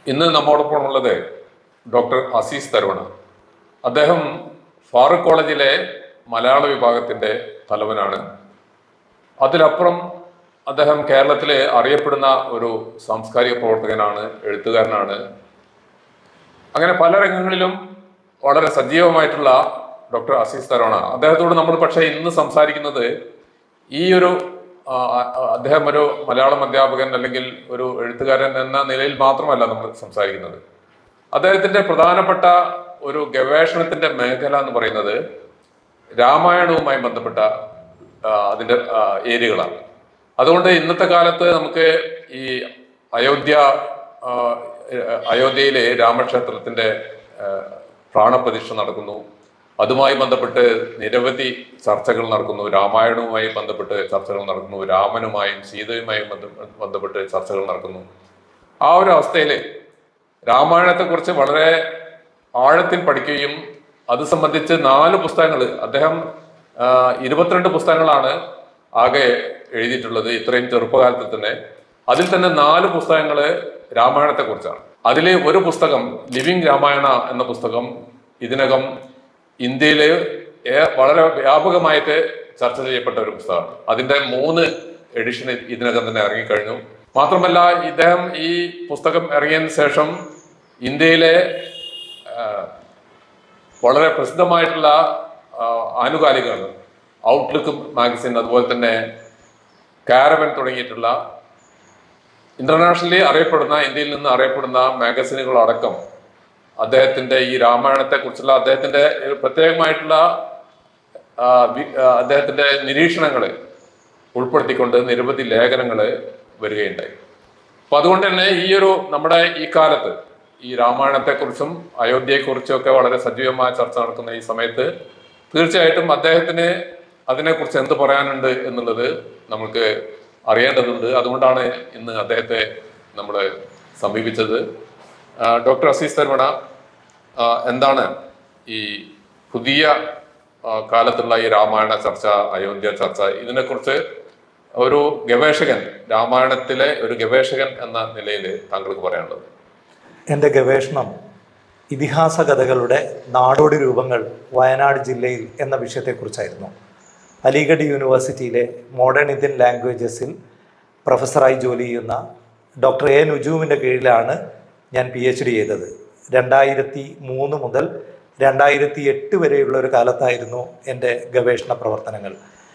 ഇന്ന് നമ്മോടൊപ്പം ഉള്ളത് ഡോക്ടർ അസീസ് തരുവണ അദ്ദേഹം ഫാറൂഖ് കോളേജിലെ മലയാള വിഭാഗത്തിന്റെ തലവനാണ് അതിലപ്പുറം അദ്ദേഹം കേരളത്തിലെ അറിയപ്പെടുന്ന ഒരു സാംസ്കാരിക പ്രവർത്തകനാണ് എഴുത്തുകാരനാണ് അങ്ങനെ പല രംഗങ്ങളിലും വളരെ സജീവമായിട്ടുള്ള ഡോക്ടർ അസീസ് തരോണ അദ്ദേഹത്തോട് നമ്മൾ പക്ഷേ ഇന്ന് സംസാരിക്കുന്നത് ഈ ഒരു ആ, ആ, അദ്ദേഹം ഒരു മലയാളം അധ്യാപകൻ അല്ലെങ്കിൽ ഒരു എഴുത്തുകാരൻ എന്ന നിലയിൽ മാത്രമല്ല നമ്മൾ സംസാരിക്കുന്നത് അദ്ദേഹത്തിന്റെ പ്രധാനപ്പെട്ട ഒരു ഗവേഷണത്തിന്റെ മേഖല എന്ന് പറയുന്നത് രാമായണവുമായി ബന്ധപ്പെട്ട ആ, അതിന്റെ ആ, ഏരിയകളാണ് അതുകൊണ്ട് ഇന്നത്തെ കാലത്ത് നമുക്ക് ഈ അയോധ്യ ആ, അയോധ്യയിലെ രാമക്ഷേത്രത്തിന്റെ ആ, പ്രാണപ്രതിഷ്ഠ നടക്കുന്നു അതുമായി ബന്ധപ്പെട്ട് നിരവധി ചർച്ചകൾ നടക്കുന്നു രാമായണവുമായി ബന്ധപ്പെട്ട് ചർച്ചകൾ നടക്കുന്നു രാമനുമായും സീതയുമായും ബന്ധ- ബന്ധപ്പെട്ട് ചർച്ചകൾ നടക്കുന്നു ആ ഒരു അവസ്ഥയിൽ രാമായണത്തെക്കുറിച്ച് വളരെ ആഴത്തിൽ പഠിക്കുകയും അത് സംബന്ധിച്ച് നാല് പുസ്തകങ്ങൾ അദ്ദേഹം ആ, ഇരുപത്തിരണ്ട് പുസ്തകങ്ങളാണ് ആകെ എഴുതിയിട്ടുള്ളത് ഇത്രയും ചെറുപ്പകാലത്തിൽ തന്നെ അതിൽ തന്നെ നാല് പുസ്തകങ്ങൾ രാമായണത്തെക്കുറിച്ചാണ് അതിൽ ഒരു പുസ്തകം ലിവിങ് രാമായണ എന്ന പുസ്തകം ഇതിനകം ഇന്ത്യയിലെ ഏ- വളരെ വ്യാപകമായിട്ട് ചർച്ച ചെയ്യപ്പെട്ട ഒരു പുസ്തകമാണ് അതിന്റെ മൂന്ന് എഡിഷൻ ഇതിനകം തന്നെ ഇറങ്ങിക്കഴിഞ്ഞു മാത്രമല്ല ഇദ്ദേഹം ഈ പുസ്തകം ഇറങ്ങിയതിന് ശേഷം ഇന്ത്യയിലെ ആ, വളരെ പ്രസിദ്ധമായിട്ടുള്ള ആ, ആനുകാലികങ്ങൾ ഔട്ട്ലുക്ക് മാഗസിൻ അതുപോലെ തന്നെ കാരവൻ തുടങ്ങിയിട്ടുള്ള ഇന്റർനാഷണലി അറിയപ്പെടുന്ന ഇന്ത്യയിൽ നിന്ന് അറിയപ്പെടുന്ന മാഗസിനുകളടക്കം അദ്ദേഹത്തിന്റെ ഈ രാമായണത്തെ കുറിച്ചുള്ള അദ്ദേഹത്തിന്റെ ഒരു പ്രത്യേകമായിട്ടുള്ള ആ, വി- ആ, അദ്ദേഹത്തിന്റെ നിരീക്ഷണങ്ങൾ ഉൾപ്പെടുത്തിക്കൊണ്ട് നിരവധി ലേഖനങ്ങൾ വരികയുണ്ടായി അപ്പൊ അതുകൊണ്ട് തന്നെ ഈ ഒരു നമ്മുടെ ഈ കാലത്ത് ഈ രാമായണത്തെക്കുറിച്ചും അയോധ്യയെക്കുറിച്ചും ഒക്കെ വളരെ സജീവമായ ചർച്ച നടക്കുന്ന ഈ സമയത്ത് തീർച്ചയായിട്ടും അദ്ദേഹത്തിന് അതിനെക്കുറിച്ച് എന്ത് പറയാനുണ്ട് എന്നുള്ളത് നമുക്ക് അറിയേണ്ടതുണ്ട് അതുകൊണ്ടാണ് ഇന്ന് അദ്ദേഹത്തെ നമ്മൾ സമീപിച്ചത് ആ, ഡോക്ടർ അസീസ് തർമണ ആ, എന്താണ് ഈ പുതിയ ആ, കാലത്തുള്ള ഈ രാമായണ ചർച്ച അയോധ്യ ചർച്ച ഇതിനെക്കുറിച്ച് ഒരു ഗവേഷകൻ രാമായണത്തിലെ ഒരു ഗവേഷകൻ എന്ന നിലയിൽ താങ്കൾക്ക് പറയാനുള്ളത് എൻ്റെ ഗവേഷണം ഇതിഹാസ കഥകളുടെ നാടോടി രൂപങ്ങൾ വയനാട് ജില്ലയിൽ എന്ന വിഷയത്തെക്കുറിച്ചായിരുന്നു അലിഗഡ് യൂണിവേഴ്സിറ്റിയിലെ മോഡേൺ ഇന്ത്യൻ ലാംഗ്വേജസിൽ പ്രൊഫസറായി ജോലി ചെയ്യുന്ന ഡോക്ടർ എ നുജൂമിൻ്റെ കീഴിലാണ് ഞാൻ പി എച്ച് ഡി ചെയ്തത് രണ്ടായിരത്തി മൂന്ന് മുതൽ രണ്ടായിരത്തി എട്ട് വരെയുള്ള ഒരു കാലത്തായിരുന്നു എൻ്റെ ഗവേഷണ പ്രവർത്തനങ്ങൾ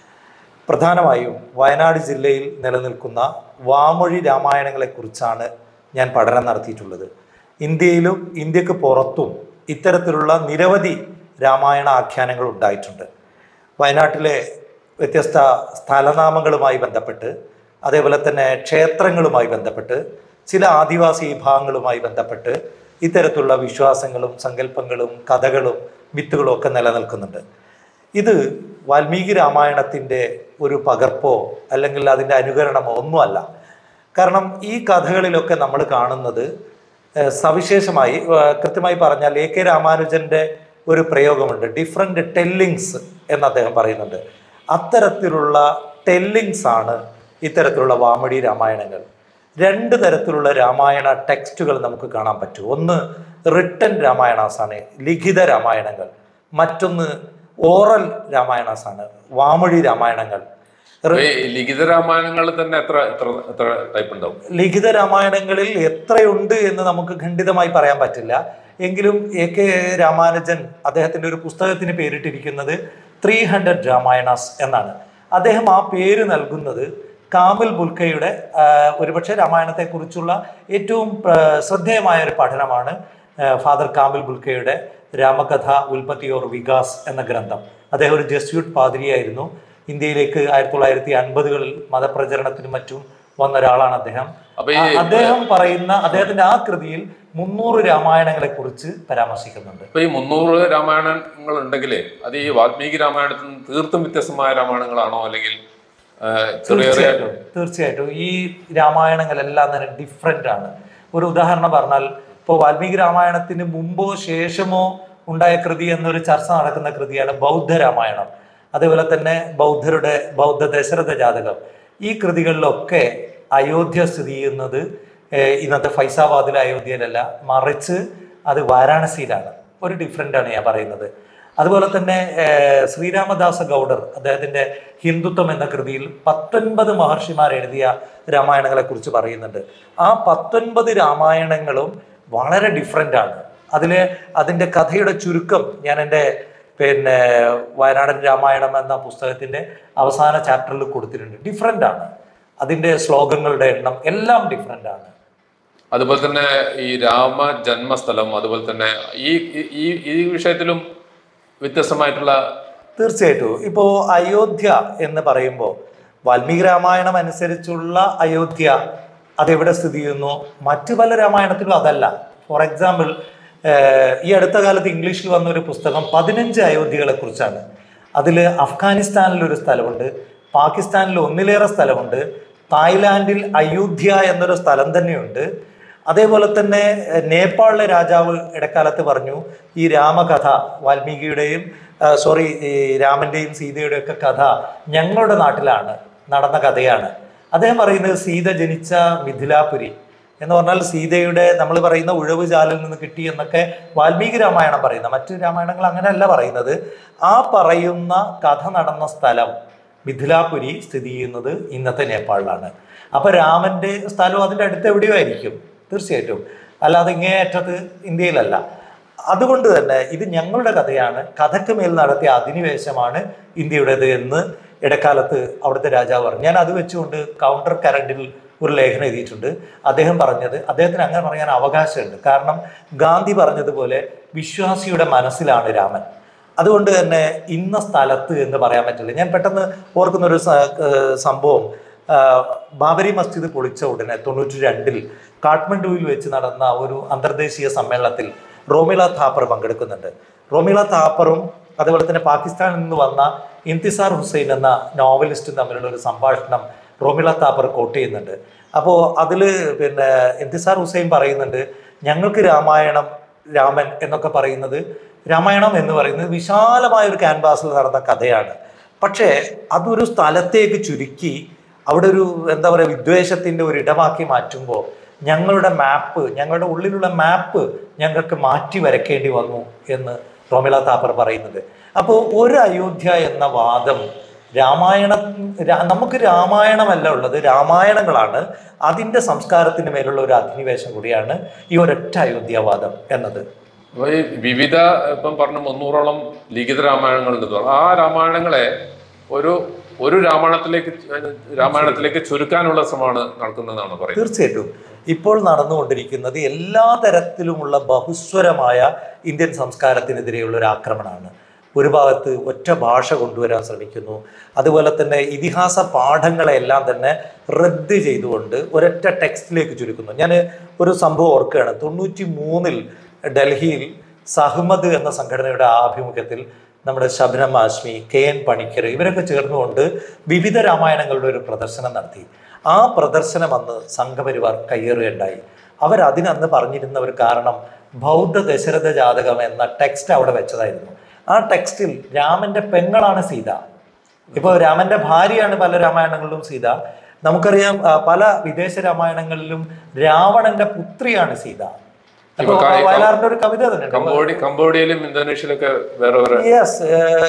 പ്രധാനമായും വയനാട് ജില്ലയിൽ നിലനിൽക്കുന്ന വാമൊഴി രാമായണങ്ങളെക്കുറിച്ചാണ് ഞാൻ പഠനം നടത്തിയിട്ടുള്ളത് ഇന്ത്യയിലും ഇന്ത്യക്ക് പുറത്തും ഇത്തരത്തിലുള്ള നിരവധി രാമായണ ആഖ്യാനങ്ങൾ ഉണ്ടായിട്ടുണ്ട് വയനാട്ടിലെ വ്യത്യസ്ത സ്ഥലനാമങ്ങളുമായി ബന്ധപ്പെട്ട് അതേപോലെ തന്നെ ക്ഷേത്രങ്ങളുമായി ബന്ധപ്പെട്ട് ചില ആദിവാസി വിഭാഗങ്ങളുമായി ബന്ധപ്പെട്ട് ഇത്തരത്തിലുള്ള വിശ്വാസങ്ങളും സങ്കല്പങ്ങളും കഥകളും മിത്തുകളും ഒക്കെ നിലനിൽക്കുന്നുണ്ട് ഇത് വാൽമീകി രാമായണത്തിൻ്റെ ഒരു പകർപ്പോ അല്ലെങ്കിൽ അതിൻ്റെ അനുകരണമോ ഒന്നുമല്ല കാരണം ഈ കഥകളിലൊക്കെ നമ്മൾ കാണുന്നത് ഏഹ്, സവിശേഷമായി ഏഹ്, കൃത്യമായി പറഞ്ഞാൽ എ കെ രാമാനുജൻ്റെ ഒരു പ്രയോഗമുണ്ട് ഡിഫറെൻ്റ് ടെല്ലിങ്സ് എന്ന് അദ്ദേഹം പറയുന്നുണ്ട് അത്തരത്തിലുള്ള ടെല്ലിങ്സ് ആണ് ഇത്തരത്തിലുള്ള വാമടി രാമായണങ്ങൾ രണ്ട് തരത്തിലുള്ള രാമായണ ടെക്സ്റ്റുകൾ നമുക്ക് കാണാൻ പറ്റും ഒന്ന് റിട്ടൺ രാമായണാസ് ആണ് ലിഖിത രാമായണങ്ങൾ മറ്റൊന്ന് ഓറൽ രാമായണാസ് ആണ് വാമൊഴി രാമായണങ്ങൾ അപ്പൊ ഈ ലിഖിത രാമായണങ്ങളിൽ തന്നെ എത്ര എത്ര എത്ര ടൈപ്പ് ഉണ്ടാവും ലിഖിത രാമായണങ്ങളിൽ എത്രയുണ്ട് എന്ന് നമുക്ക് ഖണ്ഡിതമായി പറയാൻ പറ്റില്ല എങ്കിലും എ കെ രാമാനുജൻ അദ്ദേഹത്തിൻ്റെ ഒരു പുസ്തകത്തിന് പേരിട്ടിരിക്കുന്നത് ത്രീ ഹൺഡ്രഡ് രാമായണാസ് എന്നാണ് അദ്ദേഹം ആ പേര് നൽകുന്നത് കാമിൽ ബുൽക്കയുടെ ആ, ഒരുപക്ഷെ രാമായണത്തെക്കുറിച്ചുള്ള ഏറ്റവും ആ, ശ്രദ്ധേയമായ ഒരു പഠനമാണ് ആ, ഫാദർ കാമിൽ ബുൽക്കയുടെ രാമകഥ ഉൽപ്പത്തി ഓർ വികാസ് എന്ന ഗ്രന്ഥം അദ്ദേഹം ഒരു ജസ്യൂട്ട് പാതിരിയായിരുന്നു ഇന്ത്യയിലേക്ക് ആയിരത്തി തൊള്ളായിരത്തി അൻപതുകളിൽ മതപ്രചരണത്തിനും മറ്റും വന്ന ഒരാളാണ് അദ്ദേഹം അപ്പൊ ഈ ആ- അദ്ദേഹം പറയുന്ന അദ്ദേഹത്തിന്റെ ആ കൃതിയിൽ മുന്നൂറ് രാമായണങ്ങളെ കുറിച്ച് പരാമർശിക്കുന്നുണ്ട് ഇപ്പൊ ഈ മുന്നൂറ് രാമായണങ്ങൾ ഉണ്ടെങ്കിലേ അത് ഈ വാൽമീകി രാമായണത്തിൽ നിന്ന് തീർത്തും വ്യത്യസ്തമായ രാമായണങ്ങളാണോ അല്ലെങ്കിൽ ആ, ചെറിയ ചെറിയ തീർച്ചയായിട്ടും തീർച്ചയായിട്ടും ഈ രാമായണങ്ങളെല്ലാം തന്നെ ഡിഫറെൻ്റ് ആണ് ഒരു ഉദാഹരണം പറഞ്ഞാൽ ഇപ്പോൾ വാൽമീകി രാമായണത്തിന് മുമ്പോ ശേഷമോ ഉണ്ടായ കൃതി എന്നൊരു ചർച്ച നടക്കുന്ന കൃതിയാണ് ബൗദ്ധ രാമായണം അതേപോലെ തന്നെ ബൗദ്ധരുടെ ബൗദ്ധ ദശരഥ ജാതകം ഈ കൃതികളിലൊക്കെ അയോധ്യ സ്ഥിതി ചെയ്യുന്നത് ഏഹ് ഇന്നത്തെ ഫൈസാബാദിലെ അയോധ്യയിലല്ല മറിച്ച് അത് വാരാണസിയിലാണ് ഒരു ഡിഫറൻ്റ് ആണ് ഞാൻ പറയുന്നത് അതുപോലെ തന്നെ ഏഹ് ശ്രീരാമദാസ ഗൗഡർ അദ്ദേഹത്തിന്റെ ഹിന്ദുത്വം എന്ന കൃതിയിൽ പത്തൊൻപത് മഹർഷിമാർ എഴുതിയ രാമായണങ്ങളെ കുറിച്ച് പറയുന്നുണ്ട് ആ പത്തൊൻപത് രാമായണങ്ങളും വളരെ ഡിഫറെൻ്റ് ആണ് അതിൽ അതിൻ്റെ കഥയുടെ ചുരുക്കം ഞാൻ എൻ്റെ പിന്നെ വയനാടൻ രാമായണം എന്ന പുസ്തകത്തിൻ്റെ അവസാന ചാപ്റ്ററിൽ കൊടുത്തിട്ടുണ്ട് ഡിഫറെൻ്റ് ആണ് അതിൻ്റെ ശ്ലോകങ്ങളുടെ എണ്ണം എല്ലാം ഡിഫറെൻ്റ് ആണ് അതുപോലെ തന്നെ ഈ രാമ ജന്മസ്ഥലം അതുപോലെ തന്നെ ഈ ഈ- ഈ ഈ വിഷയത്തിലും വ്യത്യസ്തമായിട്ടുള്ള തീർച്ചയായിട്ടും ഇപ്പോൾ അയോധ്യ എന്ന് പറയുമ്പോൾ വാൽമീകി രാമായണം അനുസരിച്ചുള്ള അയോധ്യ അതെവിടെ സ്ഥിതി ചെയ്യുന്നു മറ്റു പല രാമായണത്തിലും അതല്ല ഫോർ എക്സാമ്പിൾ ഈ അടുത്ത കാലത്ത് ഇംഗ്ലീഷിൽ വന്ന ഒരു പുസ്തകം പതിനഞ്ച് അയോധ്യകളെ കുറിച്ചാണ് അതിൽ അഫ്ഗാനിസ്ഥാനിൽ ഒരു സ്ഥലമുണ്ട് പാകിസ്ഥാനിൽ ഒന്നിലേറെ സ്ഥലമുണ്ട് തായ്ലാന്റിൽ അയോധ്യ എന്നൊരു സ്ഥലം തന്നെയുണ്ട് അതേപോലെ തന്നെ എഹ്, നേപ്പാളിലെ രാജാവ് ഇടക്കാലത്ത് പറഞ്ഞു ഈ രാമകഥ വാൽമീകിയുടെയും സോറി ഈ രാമന്റെയും സീതയുടെയും ഒക്കെ കഥ ഞങ്ങളുടെ നാട്ടിലാണ് നടന്ന കഥയാണ് അദ്ദേഹം പറയുന്നത് സീത ജനിച്ച മിഥിലാപുരി എന്ന് പറഞ്ഞാൽ സീതയുടെ നമ്മൾ പറയുന്ന ഉഴവ് ചാലിൽ നിന്ന് കിട്ടി എന്നൊക്കെ വാൽമീകി രാമായണം പറയുന്ന മറ്റു രാമായണങ്ങൾ അങ്ങനെയല്ല പറയുന്നത് ആ പറയുന്ന കഥ നടന്ന സ്ഥലം മിഥിലാപുരി സ്ഥിതി ചെയ്യുന്നത് ഇന്നത്തെ നേപ്പാളിലാണ് അപ്പൊ രാമന്റെ സ്ഥലം അതിന്റെ അടുത്ത് എവിടെയോ ആയിരിക്കും തീർച്ചയായിട്ടും അല്ലാതെ ഇങ്ങേ അറ്റത്ത് ഇന്ത്യയിലല്ല അതുകൊണ്ട് തന്നെ ഇത് ഞങ്ങളുടെ കഥയാണ് കഥയ്ക്ക് മേൽ നടത്തിയ അധിനിവേശമാണ് ഇന്ത്യയുടേത് എന്ന് ഇടക്കാലത്ത് അവിടുത്തെ രാജാവ് പറഞ്ഞു ഞാൻ അത് വെച്ചുകൊണ്ട് കൗണ്ടർ കറണ്ടിൽ ഒരു ലേഖനം എഴുതിയിട്ടുണ്ട് അദ്ദേഹം പറഞ്ഞത് അദ്ദേഹത്തിന് അങ്ങനെ പറയാൻ അവകാശമുണ്ട് കാരണം ഗാന്ധി പറഞ്ഞതുപോലെ വിശ്വാസിയുടെ മനസ്സിലാണ് രാമൻ അതുകൊണ്ട് തന്നെ ഇന്ന സ്ഥലത്ത് എന്ന് പറയാൻ പറ്റില്ല ഞാൻ പെട്ടെന്ന് ഓർക്കുന്ന ഒരു സ- ഏർ സംഭവം ആ, ബാബരി മസ്ജിദ് പൊളിച്ച ഉടനെ തൊണ്ണൂറ്റി രണ്ടിൽ കാഠ്മണ്ഡുവിൽ വെച്ച് നടന്ന ഒരു അന്തർദേശീയ സമ്മേളനത്തിൽ റോമില താപ്പർ പങ്കെടുക്കുന്നുണ്ട് റോമില താപ്പറും അതുപോലെ തന്നെ പാകിസ്ഥാനിൽ നിന്ന് വന്ന ഇന്തിസാർ ഹുസൈൻ എന്ന നോവലിസ്റ്റും തമ്മിലുള്ള ഒരു സംഭാഷണം റോമില താപ്പർ കോട്ട് ചെയ്യുന്നുണ്ട് അപ്പോൾ അതിൽ പിന്നെ ഇന്തിസാർ ഹുസൈൻ പറയുന്നുണ്ട് ഞങ്ങൾക്ക് രാമായണം രാമൻ എന്നൊക്കെ പറയുന്നത് രാമായണം എന്ന് പറയുന്നത് വിശാലമായ ഒരു ക്യാൻവാസിൽ നടന്ന കഥയാണ് പക്ഷേ അതൊരു സ്ഥലത്തേക്ക് ചുരുക്കി അവിടെ ഒരു എന്താ പറയുക വിദ്വേഷത്തിൻ്റെ ഒരു ഇടമാക്കി മാറ്റുമ്പോൾ ഞങ്ങളുടെ മാപ്പ് ഞങ്ങളുടെ ഉള്ളിലുള്ള മാപ്പ് ഞങ്ങൾക്ക് മാറ്റി വരയ്ക്കേണ്ടി വന്നു എന്ന് റോമില താപ്പർ പറയുന്നത് അപ്പോൾ ഒരു അയോധ്യ എന്ന വാദം രാമായണ രാ- നമുക്ക് രാമായണമല്ല ഉള്ളത് രാമായണങ്ങളാണ് അതിൻ്റെ സംസ്കാരത്തിന് മേലുള്ള ഒരു അധിനിവേശം കൂടിയാണ് ഈ ഒരൊറ്റ അയോധ്യവാദം എന്നത് അപ്പൊ ഈ വിവിധ ഇപ്പം പറഞ്ഞ മുന്നൂറോളം ലിഖിത രാമായണങ്ങൾ ഉണ്ട് തോന്നുന്നു. ആ രാമായണങ്ങളെ ഒരു ഒരു രാമായണത്തിലേക്ക് രാമായണത്തിലേക്ക് ചുരുക്കാനുള്ള ശ്രമമാണ് നടക്കുന്നതെന്നാണ് പറയുന്നത് തീർച്ചയായിട്ടും ഇപ്പോൾ നടന്നുകൊണ്ടിരിക്കുന്നത് എല്ലാ തരത്തിലുമുള്ള ബഹുസ്വരമായ ഇന്ത്യൻ സംസ്കാരത്തിനെതിരെയുള്ള ഒരു ആക്രമണമാണ് ഒരു ഭാഗത്ത് ഒറ്റ ഭാഷ കൊണ്ടുവരാൻ ശ്രമിക്കുന്നു അതുപോലെ തന്നെ ഇതിഹാസ പാഠങ്ങളെല്ലാം തന്നെ റദ്ദ് ചെയ്തുകൊണ്ട് ഒരൊറ്റ ടെക്സ്റ്റിലേക്ക് ചുരുക്കുന്നു ഞാൻ ഒരു സംഭവം ഓർക്കുകയാണ് തൊണ്ണൂറ്റി മൂന്നിൽ ഡൽഹിയിൽ സഹ്മദ് എന്ന സംഘടനയുടെ ആഭിമുഖ്യത്തിൽ നമ്മുടെ ശബനം ആശ്മി കെ എൻ പണിക്കർ ഇവരൊക്കെ ചേർന്നുകൊണ്ട് വിവിധ രാമായണങ്ങളുടെ ഒരു പ്രദർശനം നടത്തി ആ പ്രദർശനം അന്ന് സംഘപരിവാർ കയ്യേറുകയുണ്ടായി അവർ അതിനന്ന് പറഞ്ഞിരുന്ന ഒരു കാരണം ബൗദ്ധ ദശരഥ ജാതകം എന്ന ടെക്സ്റ്റ് അവിടെ വെച്ചതായിരുന്നു ആ ടെക്സ്റ്റിൽ രാമന്റെ പെങ്ങളാണ് സീത ഇപ്പോൾ രാമന്റെ ഭാര്യയാണ് പല രാമായണങ്ങളിലും സീത നമുക്കറിയാം ആ, പല വിദേശ രാമായണങ്ങളിലും രാവണന്റെ പുത്രിയാണ് സീത ഇപ്പൊ അപ്പോൾ കാ- വയലാറിന്റെ ഒരു കവിത തന്നെ ഉണ്ട്. കംബോഡി കംബോഡിയയിലും ഇന്തോനേഷ്യയിലൊക്കെ വേറെ വേറെ യെസ്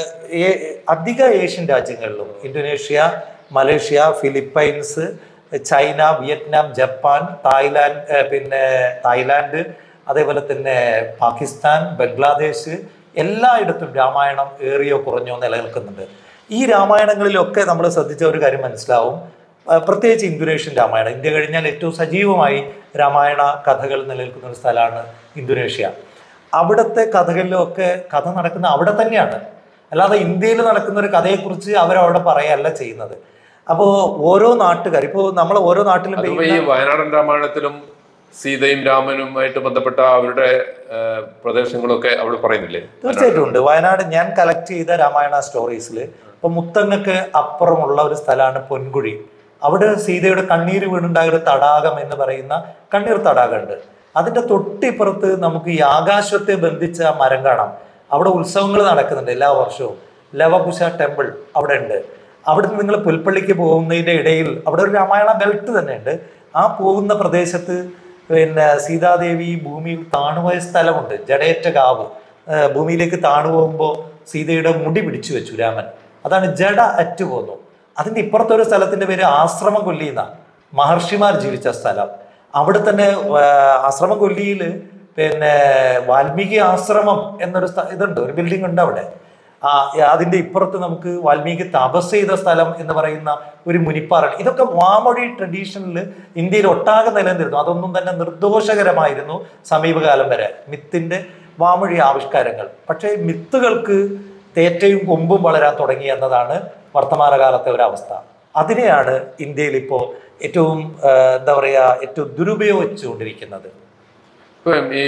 അധിക ഏഷ്യൻ രാജ്യങ്ങളിലും Indonesia Malaysia Philippines China Vietnam Japan Thailand ഏഹ് പിന്നെ തായ്ലാൻഡ് അതേപോലെ തന്നെ പാകിസ്ഥാൻ ബംഗ്ലാദേശ് എല്ലായിടത്തും രാമായണം ഏറിയോ കുറഞ്ഞോ നിലനിൽക്കുന്നുണ്ട് ഈ രാമായണങ്ങളിലൊക്കെ നമ്മൾ ശ്രദ്ധിച്ച ഒരു കാര്യം മനസ്സിലാവും ആ, പ്രത്യേകിച്ച് ഇന്തോനേഷ്യൻ രാമായണം ഇന്ത്യ കഴിഞ്ഞാൽ ഏറ്റവും സജീവമായി രാമായണ കഥകൾ നിലനിൽക്കുന്ന ഒരു സ്ഥലമാണ് ഇന്തോനേഷ്യ അവിടുത്തെ കഥകളിലൊക്കെ കഥ നടക്കുന്ന അവിടെ തന്നെയാണ് അല്ലാതെ ഇന്ത്യയിൽ നടക്കുന്ന ഒരു കഥയെക്കുറിച്ച് അവരവിടെ പറയല്ല ചെയ്യുന്നത് അപ്പോൾ ഓരോ നാട്ടുകാർ ഇപ്പോൾ നമ്മൾ ഓരോ നാട്ടിലും അതുമ്പോ ഈ വയനാടൻ രാമായണത്തിലും സീതയും രാമനുമായിട്ട് ബന്ധപ്പെട്ട അവരുടെ ആ, പ്രദേശങ്ങളൊക്കെ അവിടെ പറയുന്നില്ലേ തീർച്ചയായിട്ടും ഉണ്ട് വയനാട് ഞാൻ കളക്ട് ചെയ്ത രാമായണ സ്റ്റോറീസിൽ ഇപ്പൊ മുത്തങ്ങക്ക് അപ്പുറമുള്ള ഒരു സ്ഥലമാണ് പൊൻകുഴി അവിടെ സീതയുടെ കണ്ണീര് വീണുണ്ടായ ഒരു തടാകം എന്ന് പറയുന്ന കണ്ണീർ തടാകമുണ്ട് അതിന്റെ തൊട്ടിപ്പുറത്ത് നമുക്ക് ഈ ആകാശത്തെ ബന്ധിച്ച ആ മരം കാണാം അവിടെ ഉത്സവങ്ങൾ നടക്കുന്നുണ്ട് എല്ലാ വർഷവും ലവകുശ ടെമ്പിൾ അവിടെ ഉണ്ട് അവിടെ നിന്ന് നിങ്ങൾ പുൽപ്പള്ളിക്ക് പോകുന്നതിന്റെ ഇടയിൽ അവിടെ ഒരു രാമായണ ബെൽറ്റ് തന്നെ ഉണ്ട് ആ പോകുന്ന പ്രദേശത്ത് പിന്നെ സീതാദേവി ഭൂമിയിൽ താണുപോയ സ്ഥലമുണ്ട് ജഡയേറ്റ കാവ് ആ, ഭൂമിയിലേക്ക് താണു പോകുമ്പോൾ സീതയുടെ മുടി പിടിച്ചു വെച്ചു രാമൻ അതാണ് ജഡ അറ്റു പോന്നു അതിന്റെ ഇപ്പുറത്തെ ഒരു സ്ഥലത്തിന്റെ പേര് ആശ്രമം കൊല്ലി എന്നാണ് മഹർഷിമാർ ജീവിച്ച സ്ഥലം അവിടെ തന്നെ ആ, ആശ്രമം കൊല്ലിയിൽ പിന്നെ വാൽമീകി ആശ്രമം എന്നൊരു സ്ഥ- ഇതുണ്ട് ഒരു ബിൽഡിംഗ് ഉണ്ട് അവിടെ ആ അതിന്റെ ഇപ്പുറത്ത് നമുക്ക് വാൽമീകി തപസ് ചെയ്ത സ്ഥലം എന്ന് പറയുന്ന ഒരു മുനിപ്പാറാണ് ഇതൊക്കെ വാമൊഴി ട്രഡീഷനിൽ ഇന്ത്യയിൽ ഒട്ടാകെ നിലനിന്നിരുന്നു അതൊന്നും തന്നെ നിർദോഷകരമായിരുന്നു സമീപകാലം വരെ മിത്തിന്റെ വാമൊഴി ആവിഷ്കാരങ്ങൾ പക്ഷേ മിത്തുകൾക്ക് തേറ്റയും കൊമ്പും വളരാൻ തുടങ്ങി എന്നതാണ് വർത്തമാനകാലത്തെ ഒരവസ്ഥ അതിനെയാണ് ഇന്ത്യയിൽ ഇപ്പോൾ ഏറ്റവും ആ, എന്താ പറയുക ഏറ്റവും ദുരുപയോഗിച്ചുകൊണ്ടിരിക്കുന്നത് ഇപ്പം ഈ